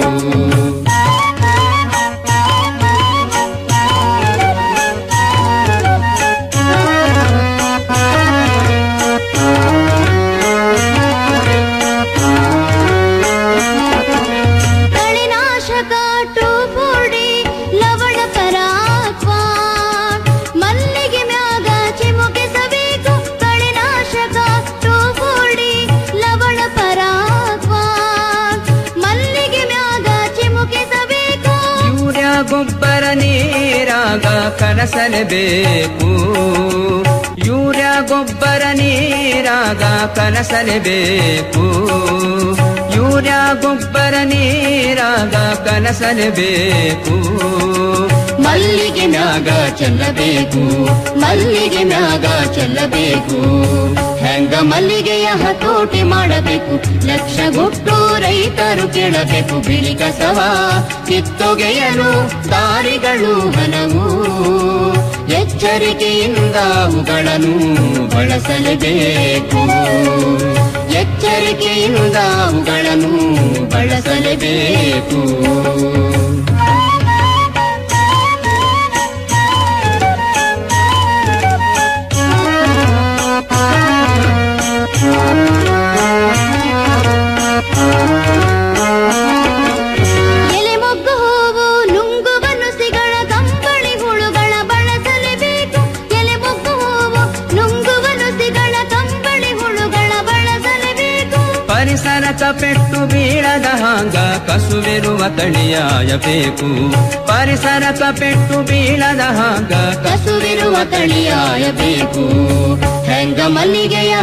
ಕಳೆನಾಶಕ ಟೋಪೋಡಿ ಲವಣ ಪರಾಕ್ವ ಮಲ್ಲಿಗೆ ಮ್ಯಾಗ ಚಿಮುಕಿಸಬೇಕು ಕಳೆನಾಶಕ ಟೋಪೋಡಿ ಲವಣ ಪರಾಕ್ವ ಮಲ್ಲಿಗೆ ಮ್ಯಾಗ ಚಿಮುಕಿಸಬೇಕು ಯೂರಿಯಾ ಗೊಬ್ಬರ ನೀರಾಗ ಕಲಸಲೇಬೇಕು ಯೂರಿಯಾ ಗೊಬ್ಬರ ನೀರಾಗ ಕಲಸಲೇಬೇಕು ಯೂರಿಯಾ ಗೊಬ್ಬರ ನೀರಾಗ ಕಲಸಲೇಬೇಕು ಮಲ್ಲಿಗೆ ಮ್ಯಾಗ ಚೆಲ್ಲಬೇಕು ಮಲ್ಲಿಗೆ ಮ್ಯಾಗ ಚೆಲ್ಲಬೇಕು ಹೆಂಗ ಮಲ್ಲಿಗೆಯ ಹತೋಟಿ ಮಾಡಬೇಕು ಲಕ್ಷಗೊಟ್ಟು ರೈತರು ಕೇಳಬೇಕು ಬಿಳಿ ಕಸವ ಕಿತ್ತೊಗೆಯಲು ದಾರಿಗಳು ಹಲವು ಎಚ್ಚರಿಕೆಯಿಂದ ಅವುಗಳನ್ನು ಬಳಸಲೇಬೇಕು ಎಚ್ಚರಿಕೆಯಿಂದ ಅವುಗಳನ್ನು ಬಳಸಲೇಬೇಕು ಪರಿಸರಕ ಪೆಟ್ಟು ಬೀಳದ ಹಾಂಗ ಕಸುವಿರುವ ತಳಿಯಾಯಬೇಕು ಪರಿಸರಕ ಪೆಟ್ಟು ಬೀಳದ ಹಾಂಗ ಕಸುವಿರುವ ತಳಿಯಾಯಬೇಕು ಹೆಂಗ ಮಲ್ಲಿಗೆಯ